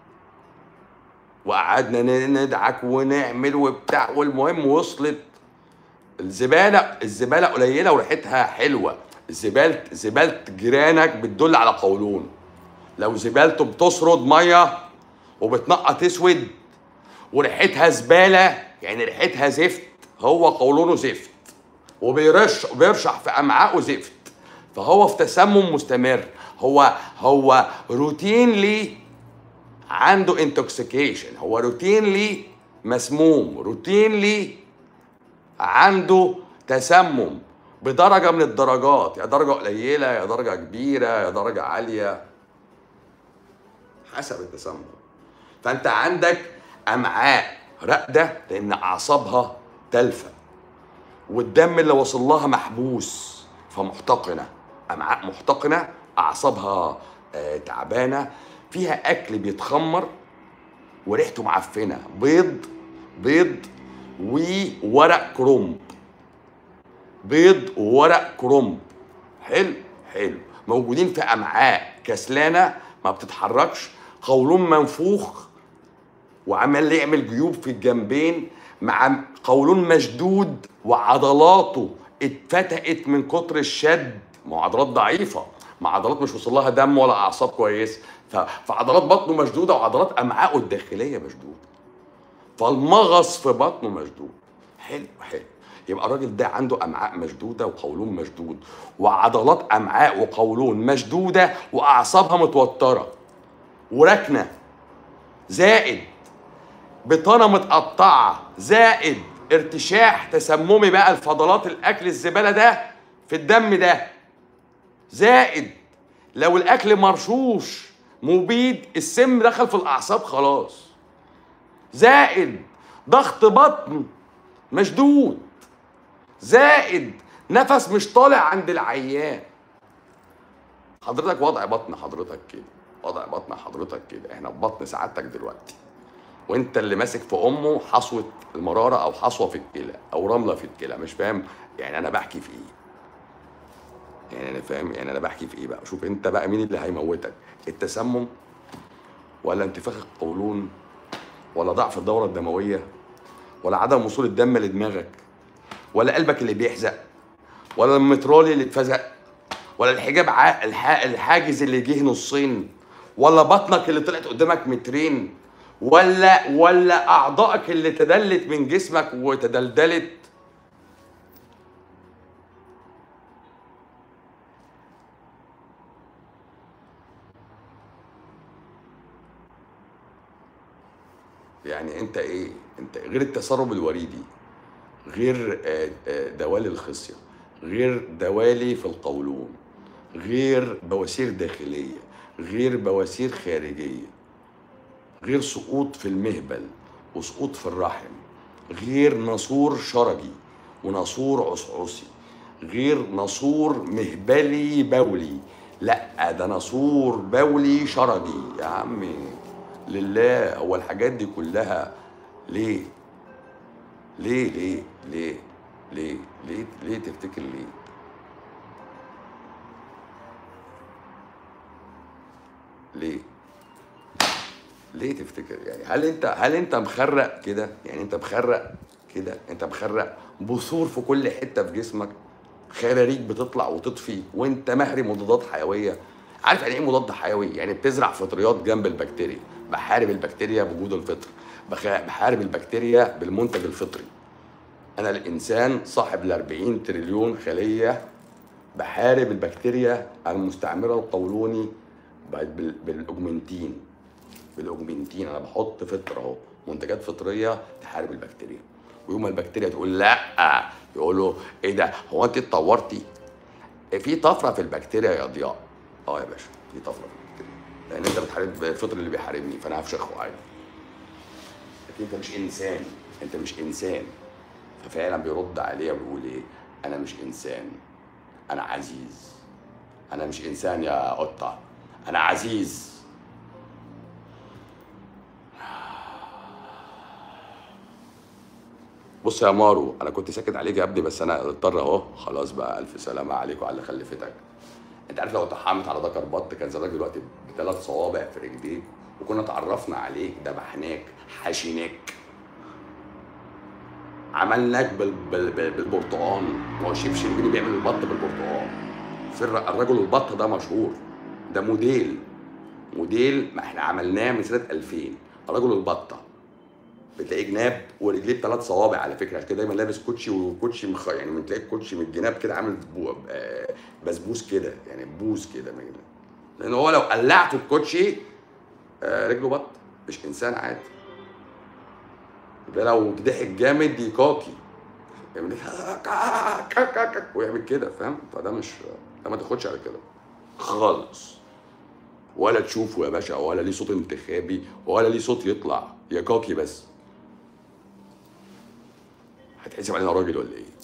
وقعدنا ن- ندعك ونعمل وبتاع والمهم وصلت الزباله الزباله قليله وريحتها حلوه الزباله زباله جيرانك بتدل على قولون لو زبالته بتسرد ميه وبتنقط اسود وريحتها زباله يعني ريحتها زفت هو قولونه زفت وبيرش بيرشح في امعائه زفت فهو في تسمم مستمر هو هو روتينلي عنده انتوكسيكيشن هو روتينلي مسموم روتينلي عنده تسمم بدرجه من الدرجات يا درجه قليله يا درجه كبيره يا درجه عاليه حسب التسمم فانت عندك امعاء راقده لان اعصابها تلفه والدم اللي وصل لها محبوس فمحتقنه امعاء محتقنه اعصابها آه، تعبانه فيها اكل بيتخمر وريحته معفنه بيض بيض وورق كرنب بيض وورق كرنب حلو حلو موجودين في امعاء كسلانه ما بتتحركش قولون منفوخ وعمال يعمل جيوب في الجنبين مع قولون مشدود وعضلاته اتفتقت من كتر الشد ما هو عضلات ضعيفه ما عضلات مش وصل لها دم ولا اعصاب كويس ف- فعضلات بطنه مشدوده وعضلات امعائه الداخليه مشدوده فالمغص في بطنه مشدود حلو حلو يبقى الراجل ده عنده امعاء مشدوده وقولون مشدود وعضلات امعاء وقولون مشدوده واعصابها متوتره وراكنه زائد بطانه متقطعه زائد ارتشاح تسممي بقى الفضلات الاكل الزباله ده في الدم ده زائد لو الاكل مرشوش مبيد السم دخل في الاعصاب خلاص زائد ضغط بطن مشدود زائد نفس مش طالع عند العيان حضرتك وضع بطن حضرتك كده وضع بطن حضرتك كده احنا في بطن سعادتك دلوقتي وانت اللي ماسك في امه حصوه المراره او حصوه في الكلى او رمله في الكلى مش فاهم يعني انا بحكي في ايه يعني انا فاهم يعني انا بحكي في ايه بقى شوف انت بقى مين اللي هيموتك التسمم ولا انتفاخ القولون ولا ضعف الدوره الدمويه ولا عدم وصول الدم لدماغك ولا قلبك اللي بيحزق ولا المترالي اللي اتفزق ولا الحجاب ع... الح... الحاجز اللي جه نصين ولا بطنك اللي طلعت قدامك مترين ولا ولا اعضائك اللي تدلت من جسمك وتدلدلت يعني انت ايه انت غير التسرب الوريدي غير آه، آه، دوالي الخصيه غير دوالي في القولون غير بواسير داخليه غير بواسير خارجيه غير سقوط في المهبل وسقوط في الرحم غير ناسور شرجي وناسور عصعصي غير ناسور مهبلي بولي لا ده ناسور بولي شرجي يا عمي لله هو الحاجات دي كلها ليه ليه ليه ليه ليه ليه ليه تفتكر ليه ليه ليه تفتكر يعني هل انت هل انت مخرق كده يعني انت مخرق كده انت مخرق بثور في كل حته في جسمك خراريج بتطلع وتطفي وانت مهري مضادات حيويه عارف يعني ايه مضاد حيوي يعني بتزرع فطريات جنب البكتيريا بحارب البكتيريا بوجود الفطر بخ- بحارب البكتيريا بالمنتج الفطري انا الانسان صاحب ال 40 تريليون خليه بحارب البكتيريا المستعمره القولوني بال- بالاوجمنتين بالاوجمنتين انا بحط فطر اهو منتجات فطريه تحارب البكتيريا ويوم ما البكتيريا تقول لا يقولوا ايه ده هو انت اتطورتي في طفره في البكتيريا يا ضياء اه يا باشا في طفره في البكتيريا لان انت بتحارب الفطر اللي بيحاربني فانا هفشخه عادي لكن انت مش انسان انت مش انسان ففعلا بيرد عليا ويقول ايه انا مش انسان انا عزيز انا مش انسان يا قطه انا عزيز بص يا مارو انا كنت ساكت عليك يا ابني بس انا اضطر اهو خلاص بقى الف سلامه عليك وعلى اللي خلفتك انت عارف لو اتحمت على ذكر بط كان زمانك دلوقتي بثلاث صوابع في رجليك وكنا اتعرفنا عليك ذبحناك حشيناك عملناك بال... بال... بال... بالبرتقال ما هو شيف شربيني بيعمل البط بالبرتقال في الر- الرجل البط ده مشهور ده موديل موديل ما احنا عملناه من سنه 2000 الرجل البطه بتلاقيه جناب ورجليه بثلاث صوابع على فكره عشان كده دايما لابس كوتشي وكوتشي مخ... يعني من تلاقي الكوتشي من الجناب كده عامل بو... آه، بسبوس كده يعني بوز كده من لان هو لو قلعت الكوتشي آه، رجله بط مش انسان عادي ده لو ضحك جامد يكاكي يعمل ويعمل كده فاهم فده مش ده ما تاخدش على كده خالص ولا تشوفه يا باشا ولا ليه صوت انتخابي ولا ليه صوت يطلع يا كاكي بس هتحسب علينا راجل ولا ايه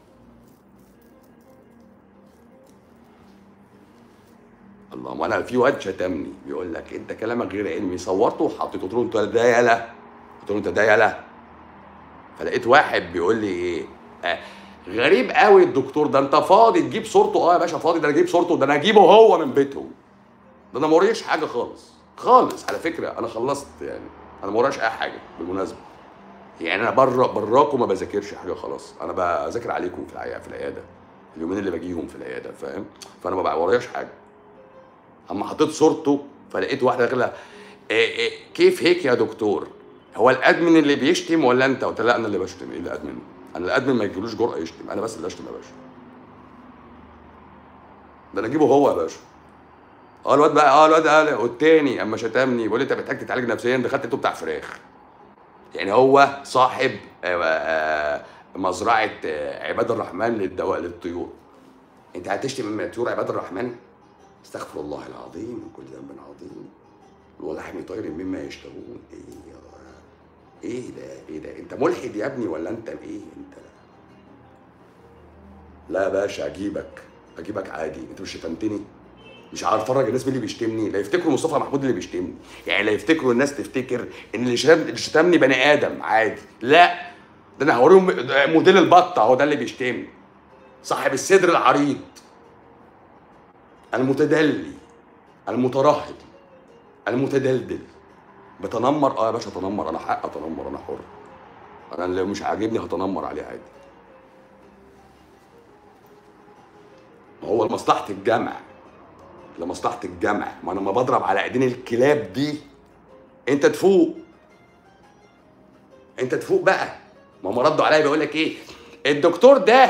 الله ما انا في واد شتمني بيقول لك انت كلامك غير علمي صورته وحطيته قلت له انت ده يالا قلت له انت ده يالا فلقيت واحد بيقول لي ايه آه غريب قوي الدكتور ده انت فاضي تجيب صورته اه يا باشا فاضي ده انا اجيب صورته ده انا اجيبه هو من بيتهم ده انا ما وريش حاجه خالص خالص على فكره انا خلصت يعني انا ما وراش اي حاجه بالمناسبه يعني انا بره براكم ما بذاكرش حاجه خلاص انا بذاكر عليكم في العياده في العياده اليومين اللي باجيهم في العياده فاهم فانا ما وراياش حاجه اما حطيت صورته فلقيت واحده داخله إيه إيه كيف هيك يا دكتور هو الادمن اللي بيشتم ولا انت قلت لا انا اللي بشتم ايه الادمن انا الادمن ما يجيلوش جرأه يشتم انا بس اللي اشتم يا باشا ده انا اجيبه هو يا باشا اه الواد بقى اه الواد قال والتاني اما شتمني بيقول لي انت محتاج تتعالج نفسيا دخلت انتوا بتاع فراخ يعني هو صاحب آه، آه، مزرعه آه، عباد الرحمن للدواء للطيور انت هتشتم من طيور عباد الرحمن استغفر الله العظيم من كل ذنب عظيم ولحم طير مما يشتهون ايه يا ايه ده ايه ده انت ملحد يا ابني ولا انت ايه انت لا يا باشا اجيبك اجيبك عادي انت مش شتمتني مش عارف افرج الناس مين اللي بيشتمني لا يفتكروا مصطفى محمود اللي بيشتمني يعني لا يفتكروا الناس تفتكر ان اللي شتم اللي شتمني بني ادم عادي لا ده انا هوريهم موديل البطه هو ده اللي بيشتمني صاحب الصدر العريض المتدلي المترهل المتدلدل بتنمر اه يا باشا اتنمر انا حق اتنمر انا حر انا اللي مش عاجبني هتنمر عليه عادي ما هو لمصلحه الجمع لمصلحه الجمع ما انا لما بضرب على ايدين الكلاب دي انت تفوق انت تفوق بقى ما هم ردوا عليا بيقول لك ايه الدكتور ده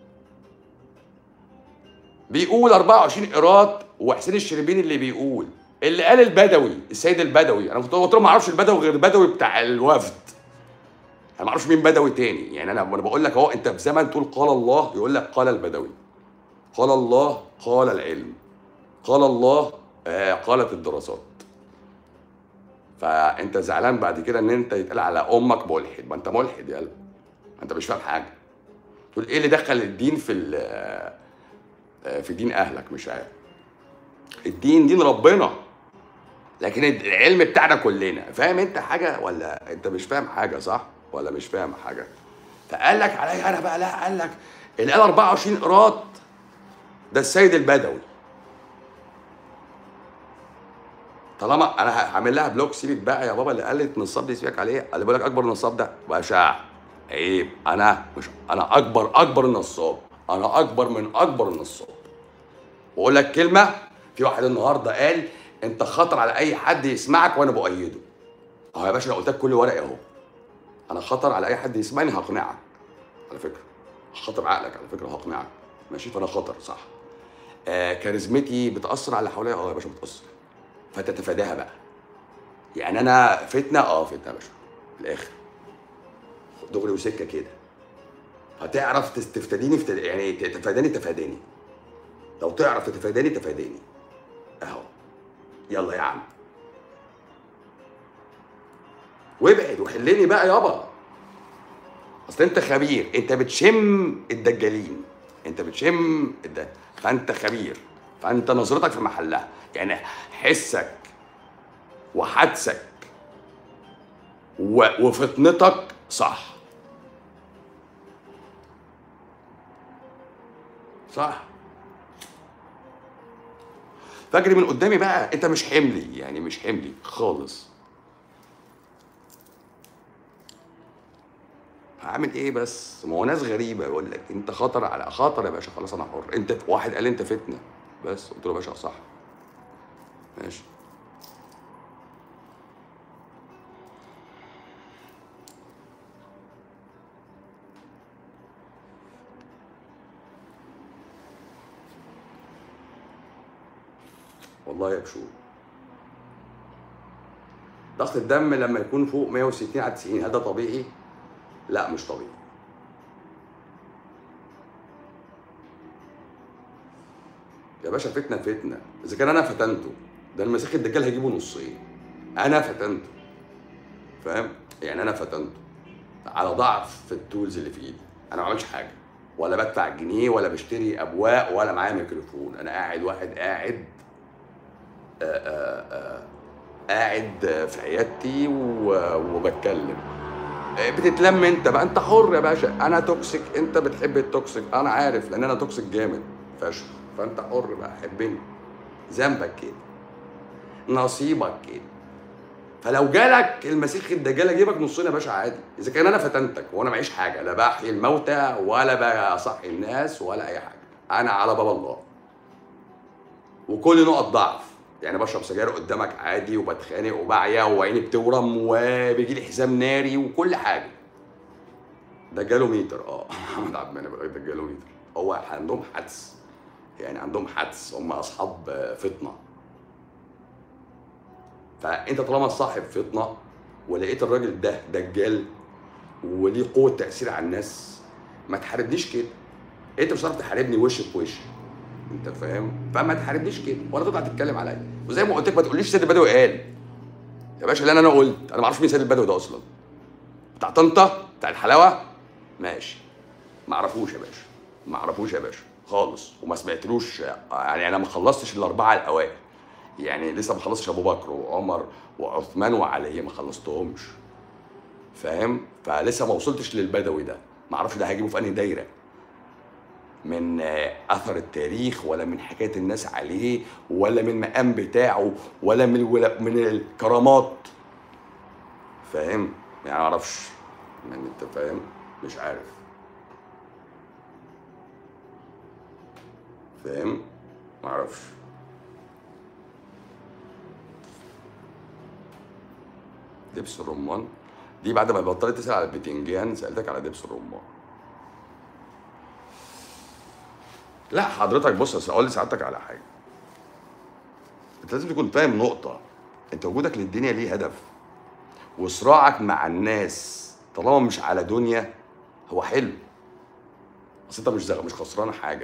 بيقول 24 قيراط وحسين الشربيني اللي بيقول اللي قال البدوي السيد البدوي انا كنت قلت له ما اعرفش البدوي غير البدوي بتاع الوفد انا ما اعرفش مين بدوي تاني يعني انا انا بقول لك اهو انت في زمن تقول قال الله يقول لك قال البدوي قال الله قال العلم قال الله آه قالت الدراسات فانت زعلان بعد كده ان انت يتقال على امك ملحد ما انت ملحد يا قلب انت مش فاهم حاجه تقول ايه اللي دخل الدين في ال- آه، في دين اهلك مش عارف الدين دين ربنا لكن العلم بتاعنا كلنا فاهم انت حاجه ولا انت مش فاهم حاجه صح ولا مش فاهم حاجه فقال لك عليا انا بقى لا قال لك اللي قال 24 قراط ده السيد البدوي طالما انا هعمل لها بلوك سيبك بقى يا بابا اللي قالت نصاب دي سيبك عليه اللي بيقول لك اكبر نصاب ده بشع عيب انا مش انا اكبر اكبر نصاب انا اكبر من اكبر النصاب واقول لك كلمه في واحد النهارده قال انت خطر على اي حد يسمعك وانا بؤيده اهو يا باشا انا قلت لك كل ورقي اهو انا خطر على اي حد يسمعني هقنعك على فكره خطر عقلك على فكره هقنعك ماشي فانا خطر صح آه كاريزمتي بتاثر على اللي حواليا اه يا باشا بتاثر فتتفاداها بقى يعني انا فتنه اه فتنه يا باشا في الاخر دغري وسكه كده هتعرف تس- تفتديني في يعني تتفاداني تفاداني لو تعرف تتفاداني تفاداني اهو يلا يا عم وابعد وحلني بقى يابا اصل انت خبير انت بتشم الدجالين انت بتشم الد... فانت خبير فانت نظرتك في محلها يعني حسك وحدسك و... وفطنتك صح صح فاجري من قدامي بقى انت مش حملي يعني مش حملي خالص هعمل ايه بس ما هو ناس غريبه يقول لك انت خطر على خطر يا باشا خلاص انا حر انت واحد قال انت فتنه بس قلت له يا باشا صح ماشي والله يا بشو ضغط الدم لما يكون فوق 160 على 90 هل ده طبيعي؟ لا مش طبيعي يا باشا فتنه فتنه اذا كان انا فتنته ده المسيح الدجال هيجيبه نصين انا فتنته فاهم يعني انا فتنته على ضعف في التولز اللي في ايدي انا ما بعملش حاجه ولا بدفع جنيه ولا بشتري ابواق ولا معايا ميكروفون انا قاعد واحد قاعد قاعد في عيادتي و- وبتكلم بتتلم انت بقى انت حر يا باشا انا توكسيك انت بتحب التوكسيك انا عارف لان انا توكسيك جامد فشخ فانت حر بقى حبني ذنبك كده نصيبك كده فلو جالك المسيح الدجال اجيبك نصين يا باشا عادي اذا كان انا فتنتك وانا معيش حاجه لا بحيي الموتى ولا بصحي الناس ولا اي حاجه انا على باب الله وكل نقط ضعف يعني بشرب سجاير قدامك عادي وبتخانق وبعيا وعيني بتورم وبيجي لي حزام ناري وكل حاجه ده جاله ميتر اه محمد عبد المنعم بيقول لك ده جاله ميتر هو عندهم حدس يعني عندهم حدس هم اصحاب فطنه فانت طالما صاحب فطنه ولقيت الراجل ده دجال وليه قوه تاثير على الناس ما تحاربنيش كده انت مش هتعرف تحاربني وش بوش انت فاهم فما تحاربنيش كده ولا تطلع تتكلم عليا وزي ما قلت لك ما تقوليش سيد البدوي قال يا باشا اللي انا انا قلت انا ما اعرفش مين سيد البدوي ده اصلا بتاع طنطا بتاع الحلاوه ماشي ما اعرفوش يا باشا ما اعرفوش يا باشا خالص وما سمعتلوش يعني انا ما خلصتش الاربعه الاوائل يعني لسه ما خلصتش ابو بكر وعمر وعثمان وعلي ما خلصتهمش فاهم فلسه ما وصلتش للبدوي ده ما اعرفش ده هجيبه في انهي دايره من آه، اثر التاريخ ولا من حكايه الناس عليه ولا من المقام بتاعه ولا من الولا من الكرامات فاهم يعني ما اعرفش يعني انت فاهم مش عارف فاهم ما اعرفش دبس الرمان دي بعد ما بطلت تسال على البتنجان سالتك على دبس الرمان لا حضرتك بص اصل اقول لسعادتك على حاجه انت لازم تكون فاهم نقطه انت وجودك للدنيا ليه هدف وصراعك مع الناس طالما مش على دنيا هو حلو بس انت مش زغ... مش خسران حاجه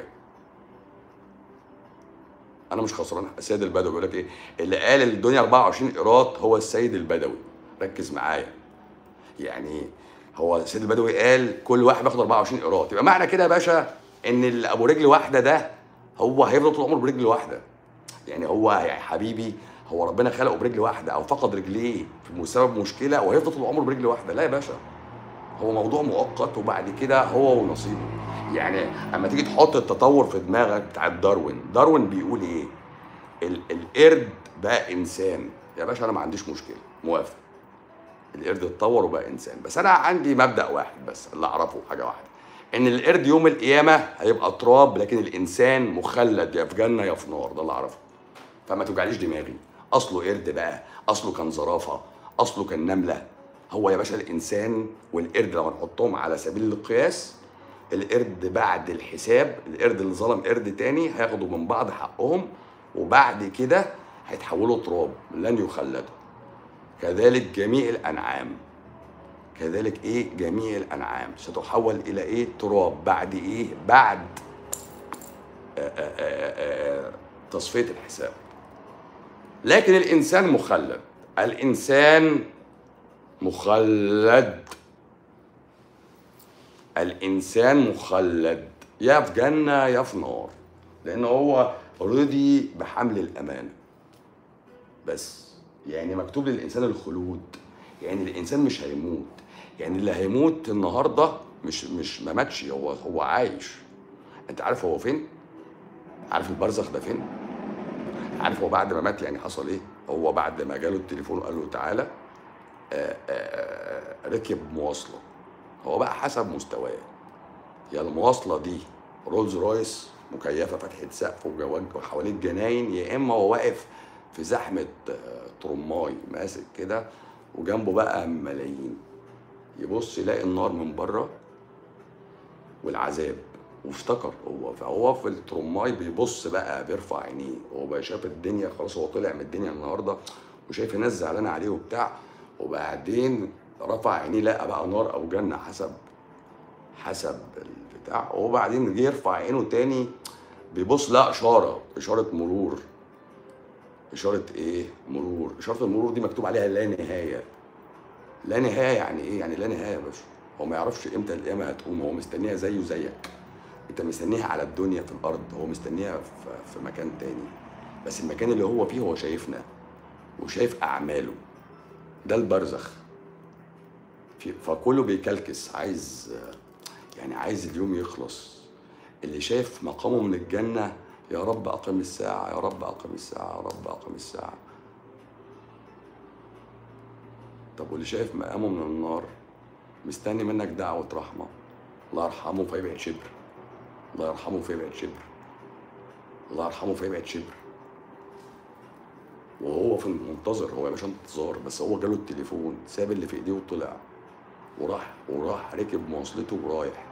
انا مش خسران السيد البدوي بيقول لك ايه اللي قال الدنيا 24 قيراط هو السيد البدوي ركز معايا يعني هو السيد البدوي قال كل واحد بياخد 24 قيراط يبقى معنى كده يا باشا ان اللي ابو رجل واحده ده هو هيفضل طول عمره برجل واحده يعني هو يا حبيبي هو ربنا خلقه برجل واحده او فقد رجليه بسبب مشكله وهيفضل طول عمره برجل واحده لا يا باشا هو موضوع مؤقت وبعد كده هو ونصيبه يعني اما تيجي تحط التطور في دماغك بتاع داروين داروين بيقول ايه ال- القرد بقى انسان يا باشا انا ما عنديش مشكله موافق القرد اتطور وبقى انسان بس انا عندي مبدا واحد بس اللي اعرفه حاجه واحده ان القرد يوم القيامه هيبقى تراب لكن الانسان مخلد يا في جنه يا في نار ده اللي اعرفه فما توجعليش دماغي اصله قرد بقى اصله كان زرافه اصله كان نمله هو يا باشا الانسان والقرد لو هنحطهم على سبيل القياس القرد بعد الحساب القرد اللي ظلم قرد تاني هياخدوا من بعض حقهم وبعد كده هيتحولوا تراب لن يخلدوا كذلك جميع الانعام كذلك ايه جميع الانعام ستحول الى ايه تراب بعد ايه بعد آآ آآ آآ تصفيه الحساب لكن الانسان مخلد الانسان مخلد الانسان مخلد يا في جنه يا في نار لان هو رضي بحمل الامانه بس يعني مكتوب للانسان الخلود يعني الانسان مش هيموت يعني اللي هيموت النهارده مش مش ما ماتش هو هو عايش انت عارف هو فين عارف البرزخ ده فين عارف هو بعد ما مات يعني حصل ايه هو بعد ما جاله التليفون وقال له تعالى آه، آه، ركب مواصله هو بقى حسب مستواه يا المواصله دي رولز رويس مكيفه فتحه سقف وجوان- وحواليه الجناين يا اما هو واقف في زحمه آه، ترماي ماسك كده وجنبه بقى ملايين يبص يلاقي النار من بره والعذاب وافتكر هو فهو في الترماي بيبص بقى بيرفع عينيه هو بقى شاف الدنيا خلاص هو طلع من الدنيا النهارده وشايف الناس زعلانه عليه وبتاع وبعدين رفع عينيه لقى بقى نار او جنه حسب حسب البتاع وبعدين جه يرفع عينه تاني بيبص لقى اشاره اشاره مرور اشاره ايه مرور اشاره المرور دي مكتوب عليها لا نهايه لا نهايه يعني ايه يعني لا نهايه يا باشا هو ما يعرفش امتى القيامه هتقوم هو مستنيها زيه زيك انت مستنيها على الدنيا في الارض هو مستنيها في, في مكان تاني بس المكان اللي هو فيه هو شايفنا وشايف اعماله ده البرزخ في فكله بيكلكس عايز يعني عايز اليوم يخلص اللي شايف مقامه من الجنة يا رب أقم الساعة يا رب أقم الساعة يا رب أقم الساعة طب واللي شايف مقامه من النار مستني منك دعوة رحمة الله يرحمه فيبعد شبر الله يرحمه فيبعد شبر الله يرحمه فيبعد شبر وهو في المنتظر هو يا باشا انتظار بس هو جاله التليفون ساب اللي في ايديه وطلع وراح وراح ركب مواصلته ورايح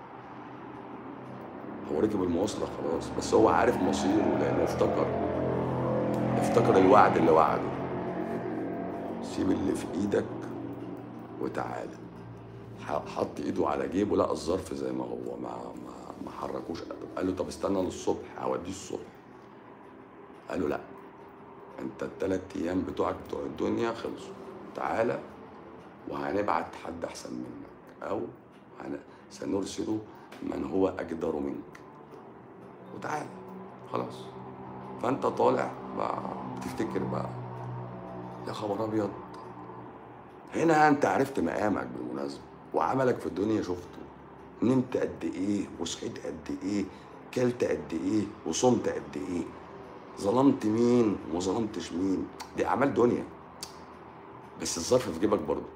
هو ركب المواصلة خلاص بس هو عارف مصيره لأنه افتكر افتكر الوعد اللي وعده سيب اللي في ايدك وتعالى ح- حط ايده على جيبه لقى الظرف زي ما هو ما ما ما حركوش قال له طب استنى للصبح اوديه الصبح قال له لا انت الثلاث ايام بتوعك بتوع الدنيا خلصوا تعالى وهنبعت حد احسن منك او هن... سنرسل من هو اجدر منك وتعالى خلاص فانت طالع بقى بتفتكر بقى يا خبر ابيض هنا انت عرفت مقامك بالمناسبه وعملك في الدنيا شفته نمت قد ايه وصحيت قد ايه كلت قد ايه وصمت قد ايه ظلمت مين وما ظلمتش مين دي اعمال دنيا بس الظرف في جيبك برضه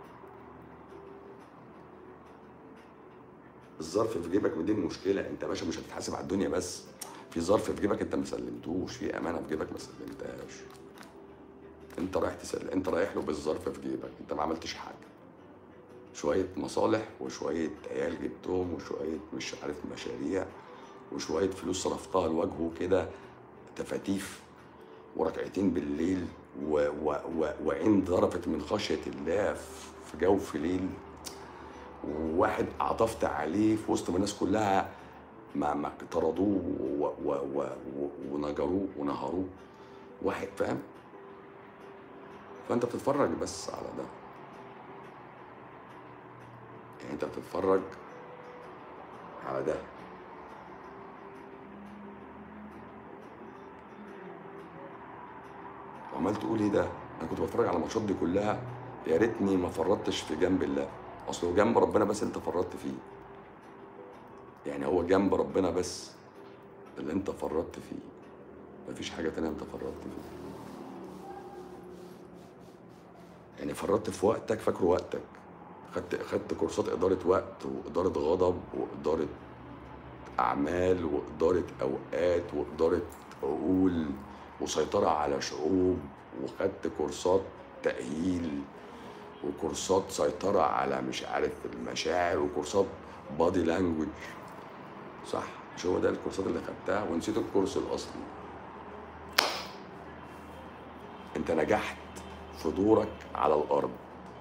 الظرف في جيبك ودي المشكله انت يا باشا مش هتتحاسب على الدنيا بس في ظرف في جيبك انت ما سلمتوش في امانه في جيبك ما سلمتهاش انت رايح تسلم انت رايح له بالظرف في جيبك انت ما عملتش حاجه شويه مصالح وشويه عيال جبتهم وشويه مش عارف مشاريع وشويه فلوس صرفتها لوجهه كده تفاتيف وركعتين بالليل و و و وعين ضربت من خشيه الله في جوف ليل وواحد عطفت عليه في وسط ما الناس كلها ما ما طردوه و- و- و- و- ونجروه ونهروه واحد فاهم فانت بتتفرج بس على ده يعني انت بتتفرج على ده وعمال تقول ايه ده انا كنت بتفرج على الماتشات دي كلها يا ريتني ما فرطتش في جنب الله اصل هو جنب ربنا بس اللي انت فرطت فيه يعني هو جنب ربنا بس اللي انت فرطت فيه مفيش حاجه تانية انت فرطت فيها يعني فرطت في وقتك فاكره وقتك خدت خدت كورسات اداره وقت واداره غضب واداره اعمال واداره اوقات واداره عقول وسيطره على شعوب وخدت كورسات تاهيل وكورسات سيطره على مش عارف المشاعر وكورسات بادي لانجوج صح مش هو ده الكورسات اللي خدتها ونسيت الكورس الاصلي انت نجحت في دورك على الارض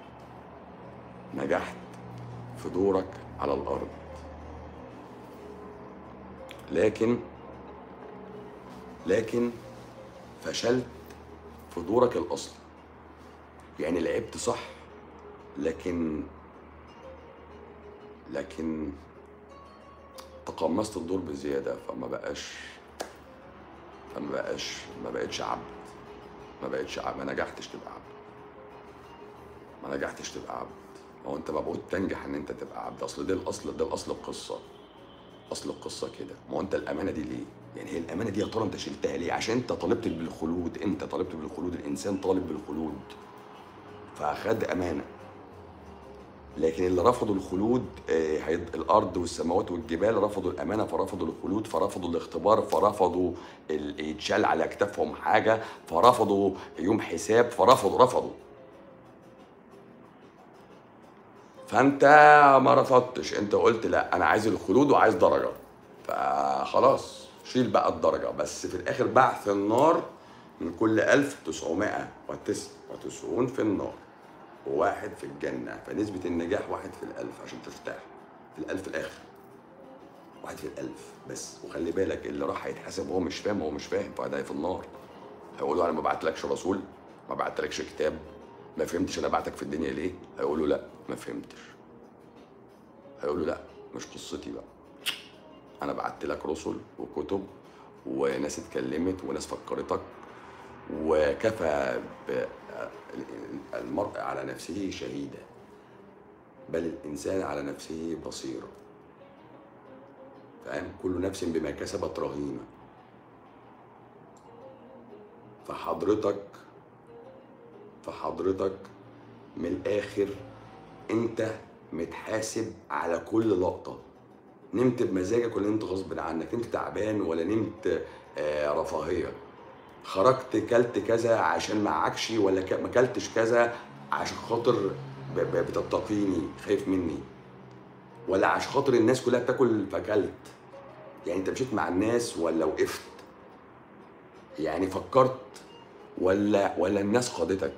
نجحت في دورك على الارض لكن لكن فشلت في دورك الاصلي يعني لعبت صح لكن لكن تقمصت الدور بزياده فما بقاش فما بقاش ما بقتش عبد ما بقتش عبد ما نجحتش تبقى عبد ما نجحتش تبقى عبد ما هو انت مبعوث تنجح ان انت تبقى عبد اصل ده الاصل ده الاصل القصه اصل القصه كده ما هو انت الامانه دي ليه يعني هي الامانه دي يا ترى انت شلتها ليه عشان انت طالبت بالخلود انت طالبت بالخلود الانسان طالب بالخلود فاخد امانه لكن اللي رفضوا الخلود آه، هيد- الارض والسماوات والجبال رفضوا الامانه فرفضوا الخلود فرفضوا الاختبار فرفضوا ال- يتشال على اكتافهم حاجه فرفضوا يوم حساب فرفضوا رفضوا فانت ما رفضتش انت قلت لا انا عايز الخلود وعايز درجه فخلاص شيل بقى الدرجه بس في الاخر بعث النار من كل 1999 في النار وواحد في الجنة فنسبة النجاح واحد في الألف عشان ترتاح في الألف الآخر واحد في الألف بس وخلي بالك اللي راح هيتحاسب وهو مش فاهم هو مش فاهم فده في النار هيقولوا أنا ما بعتلكش رسول ما بعتلكش كتاب ما فهمتش أنا بعتك في الدنيا ليه هيقولوا لا ما فهمتش هيقولوا لا مش قصتي بقى أنا بعت لك رسل وكتب وناس اتكلمت وناس فكرتك وكفى ب- المرء على نفسه شهيدا بل الإنسان على نفسه بصيرا فاهم كل نفس بما كسبت رهينة فحضرتك فحضرتك من الآخر أنت متحاسب على كل لقطة نمت بمزاجك ولا نمت غصب عنك نمت تعبان ولا نمت آه، رفاهية خرجت كلت كذا عشان معكش ولا ك- ما كلتش كذا عشان خاطر ب- ب- بتتقيني خايف مني ولا عشان خاطر الناس كلها بتاكل فاكلت يعني انت مشيت مع الناس ولا وقفت يعني فكرت ولا ولا الناس قادتك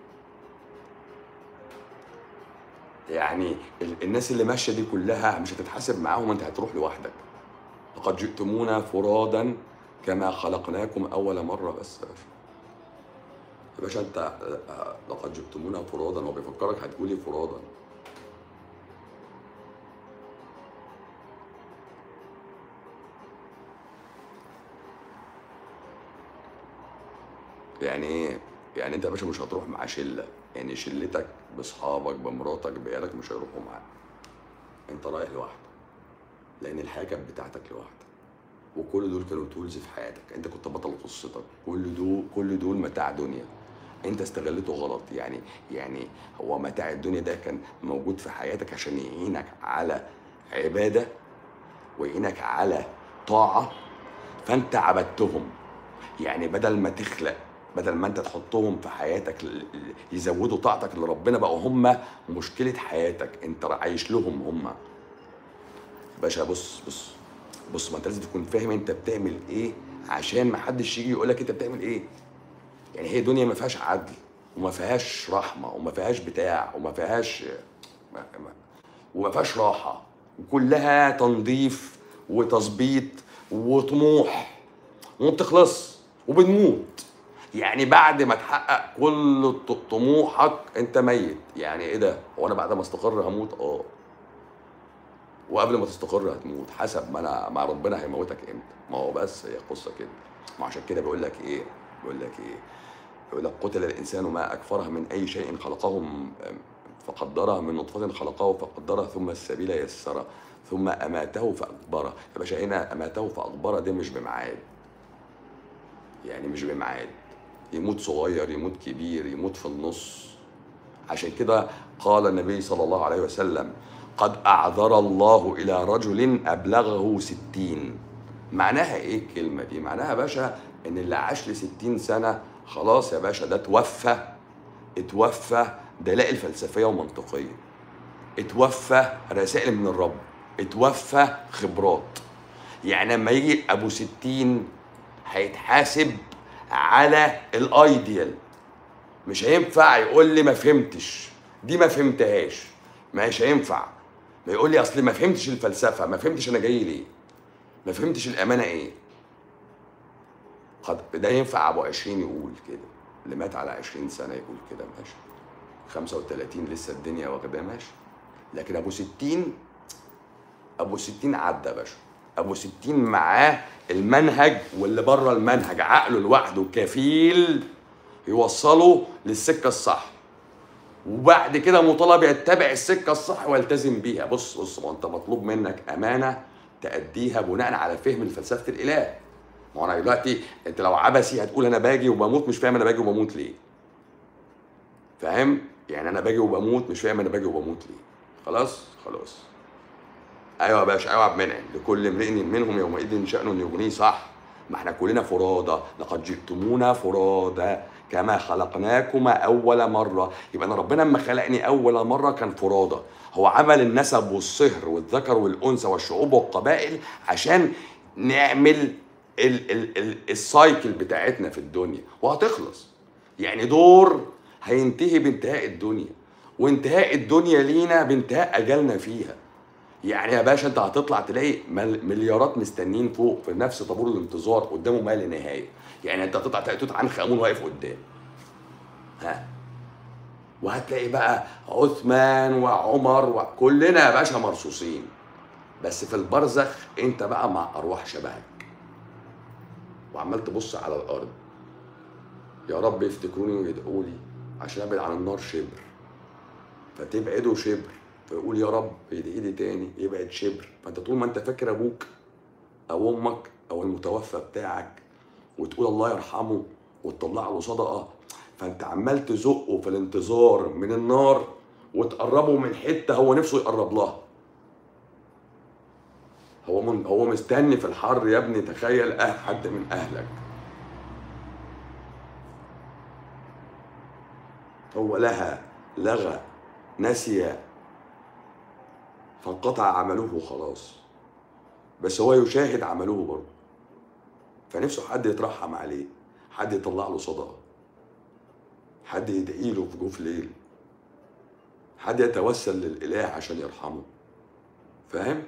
يعني ال- الناس اللي ماشيه دي كلها مش هتتحاسب معاهم انت هتروح لوحدك لقد جئتمونا فرادا كما خلقناكم اول مره بس يا باشا يا باشا انت آه، لقد جئتمونا فرادا هو بيفكرك هتقولي فرادا يعني ايه يعني انت يا باشا مش هتروح مع شله يعني شلتك باصحابك بمراتك بعيالك مش هيروحوا معاك انت رايح لوحدك لان الحياه كانت بتاعتك لوحدك وكل دول كانوا تولز في حياتك انت كنت بطل قصتك كل دول كل دول متاع دنيا انت استغلته غلط يعني يعني هو متاع الدنيا ده كان موجود في حياتك عشان يعينك على عباده ويعينك على طاعه فانت عبدتهم يعني بدل ما تخلق بدل ما انت تحطهم في حياتك ل- ل- يزودوا طاعتك لربنا بقوا هم مشكله حياتك انت عايش لهم هم باشا بص بص بص ما انت لازم تكون فاهم انت بتعمل ايه عشان ما حدش يجي يقول لك انت بتعمل ايه يعني هي دنيا ما فيهاش عدل وما فيهاش رحمه وما فيهاش بتاع وما فيهاش ما- ما- وما فيهاش راحه وكلها تنظيف وتظبيط وطموح وما بتخلص وبنموت يعني بعد ما تحقق كل ط- طموحك انت ميت يعني ايه ده هو انا بعد ما استقر هموت اه وقبل ما تستقر هتموت حسب ما انا مع ربنا هيموتك امتى ما هو بس هي قصه كده ما عشان كده بيقول لك ايه بيقول لك ايه بيقول لك قتل الانسان ما اكفره من اي شيء خلقه م- فقدره من نطفه خلقه فقدره ثم السبيل يسره ثم اماته فاكبره يا باشا هنا اماته فاكبره دي مش بميعاد يعني مش بميعاد يموت صغير يموت كبير يموت في النص عشان كده قال النبي صلى الله عليه وسلم قد أعذر الله إلى رجل أبلغه ستين معناها إيه الكلمة دي؟ معناها يا باشا إن اللي عاش لستين سنة خلاص يا باشا ده اتوفى اتوفى دلائل فلسفية ومنطقية اتوفى رسائل من الرب اتوفى خبرات يعني لما يجي أبو ستين هيتحاسب على الايديال مش هينفع يقول لي ما فهمتش دي ما فهمتهاش مش هينفع ما يقول لي اصل ما فهمتش الفلسفه ما فهمتش انا جاي ليه ما فهمتش الامانه ايه قد ده ينفع ابو 20 يقول كده اللي مات على 20 سنه يقول كده ماشي 35 لسه الدنيا واخداه ماشي لكن ابو 60 ابو 60 عدى يا باشا ابو 60 معاه المنهج واللي بره المنهج عقله لوحده كفيل يوصله للسكه الصح وبعد كده مطالب يتبع السكه الصح ويلتزم بيها بص بص ما انت مطلوب منك امانه تأديها بناء على فهم فلسفه الاله ما هو انا دلوقتي انت لو عبثي هتقول انا باجي وبموت مش فاهم انا باجي وبموت ليه فاهم يعني انا باجي وبموت مش فاهم انا باجي وبموت ليه خلاص خلاص ايوه يا باشا ايوه يا عبد المنعم لكل امرئ منهم يومئذ شأن يغنيه صح ما احنا كلنا فرادى لقد جئتمونا فرادى كما خلقناكم اول مره يبقى انا ربنا لما خلقني اول مره كان فرادى هو عمل النسب والصهر والذكر والانثى والشعوب والقبائل عشان نعمل ال ال ال السايكل بتاعتنا في الدنيا وهتخلص يعني دور هينتهي بانتهاء الدنيا وانتهاء الدنيا لينا بانتهاء اجلنا فيها يعني يا باشا انت هتطلع تلاقي مل- مليارات مستنين فوق في نفس طابور الانتظار قدامه ما لا نهايه يعني انت هتطلع تلاقي توت عنخ امون واقف قدام ها وهتلاقي بقى عثمان وعمر وكلنا يا باشا مرصوصين بس في البرزخ انت بقى مع ارواح شبهك وعمال تبص على الارض يا رب يفتكروني ويدعوا لي عشان ابعد عن النار شبر فتبعده شبر فيقول يا رب يدعي لي تاني يبعد شبر فانت طول ما انت فاكر ابوك او امك او المتوفى بتاعك وتقول الله يرحمه وتطلع له صدقه فانت عمال تزقه في الانتظار من النار وتقربه من حته هو نفسه يقرب لها هو من هو مستني في الحر يا ابني تخيل أه حد من اهلك هو لها لغى نسي فانقطع عمله خلاص بس هو يشاهد عمله برضه فنفسه حد يترحم عليه حد يطلع له صدقه حد يدعي له في جوف ليل حد يتوسل للاله عشان يرحمه فاهم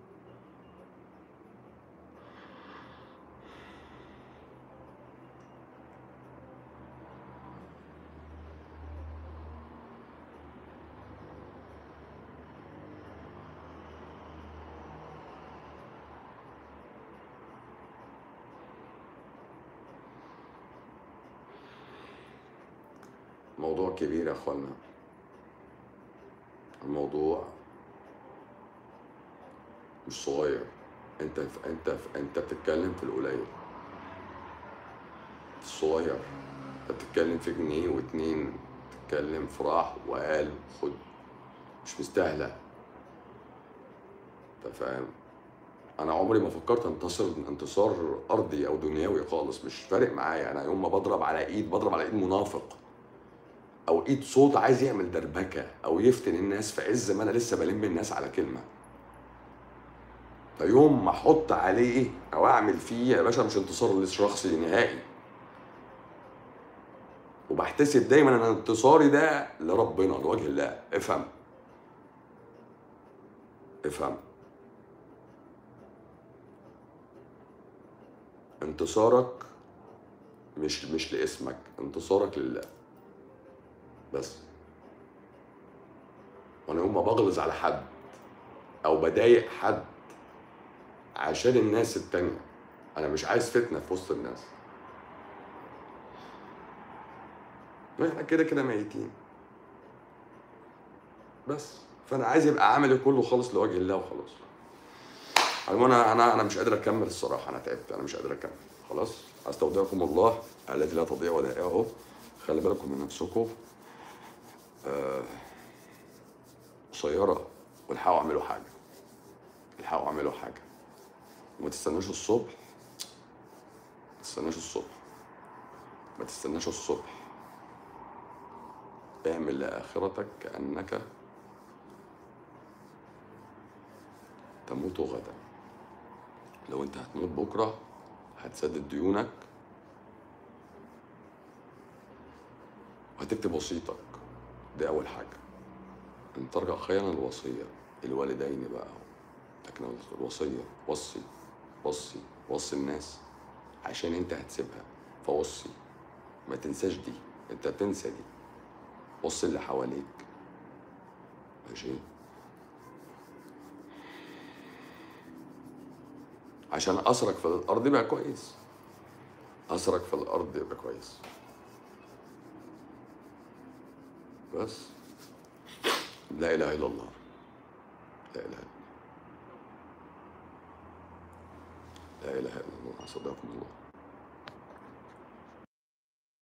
موضوع كبير يا اخوانا الموضوع مش صغير انت انت انت بتتكلم في القليل في الصغير انت بتتكلم في جنيه واتنين بتتكلم في راح وقال خد مش مستاهله انت فاهم انا عمري ما فكرت انتصر انتصار ارضي او دنيوي خالص مش فارق معايا انا يوم ما بضرب على ايد بضرب على ايد منافق او ايد صوت عايز يعمل دربكه او يفتن الناس في عز ما انا لسه بلم الناس على كلمه فيوم ما احط عليه او اعمل فيه يا باشا مش انتصار لشخصي نهائي وبحتسب دايما ان انتصاري ده لربنا لوجه الله افهم افهم انتصارك مش مش لاسمك انتصارك لله بس وانا يوم ما بغلظ على حد او بضايق حد عشان الناس التانية انا مش عايز فتنة في وسط الناس احنا كده كده ميتين بس فانا عايز يبقى عملي كله خالص لوجه الله وخلاص المهم انا انا انا مش قادر اكمل الصراحه انا تعبت انا مش قادر اكمل خلاص استودعكم الله الذي لا تضيع ودائعه خلي بالكم من نفسكم آه، قصيره والحقوا اعملوا حاجه الحقوا اعملوا حاجه وما تستنوش الصبح ما تستناش الصبح ما تستناش الصبح اعمل لآخرتك كأنك تموت غدا لو انت هتموت بكرة هتسدد ديونك وهتكتب وصيتك دي أول حاجة ان ترجع خيرا الوصية الوالدين بقى لكن الوصية وصي وصي وصي الناس عشان انت هتسيبها فوصي ما تنساش دي انت تنسى دي وصي اللي حواليك ماشي عشان اثرك في الارض يبقى كويس اثرك في الارض يبقى كويس بس لا اله الا الله لا اله الا الله لا اله الا الله صدقكم الله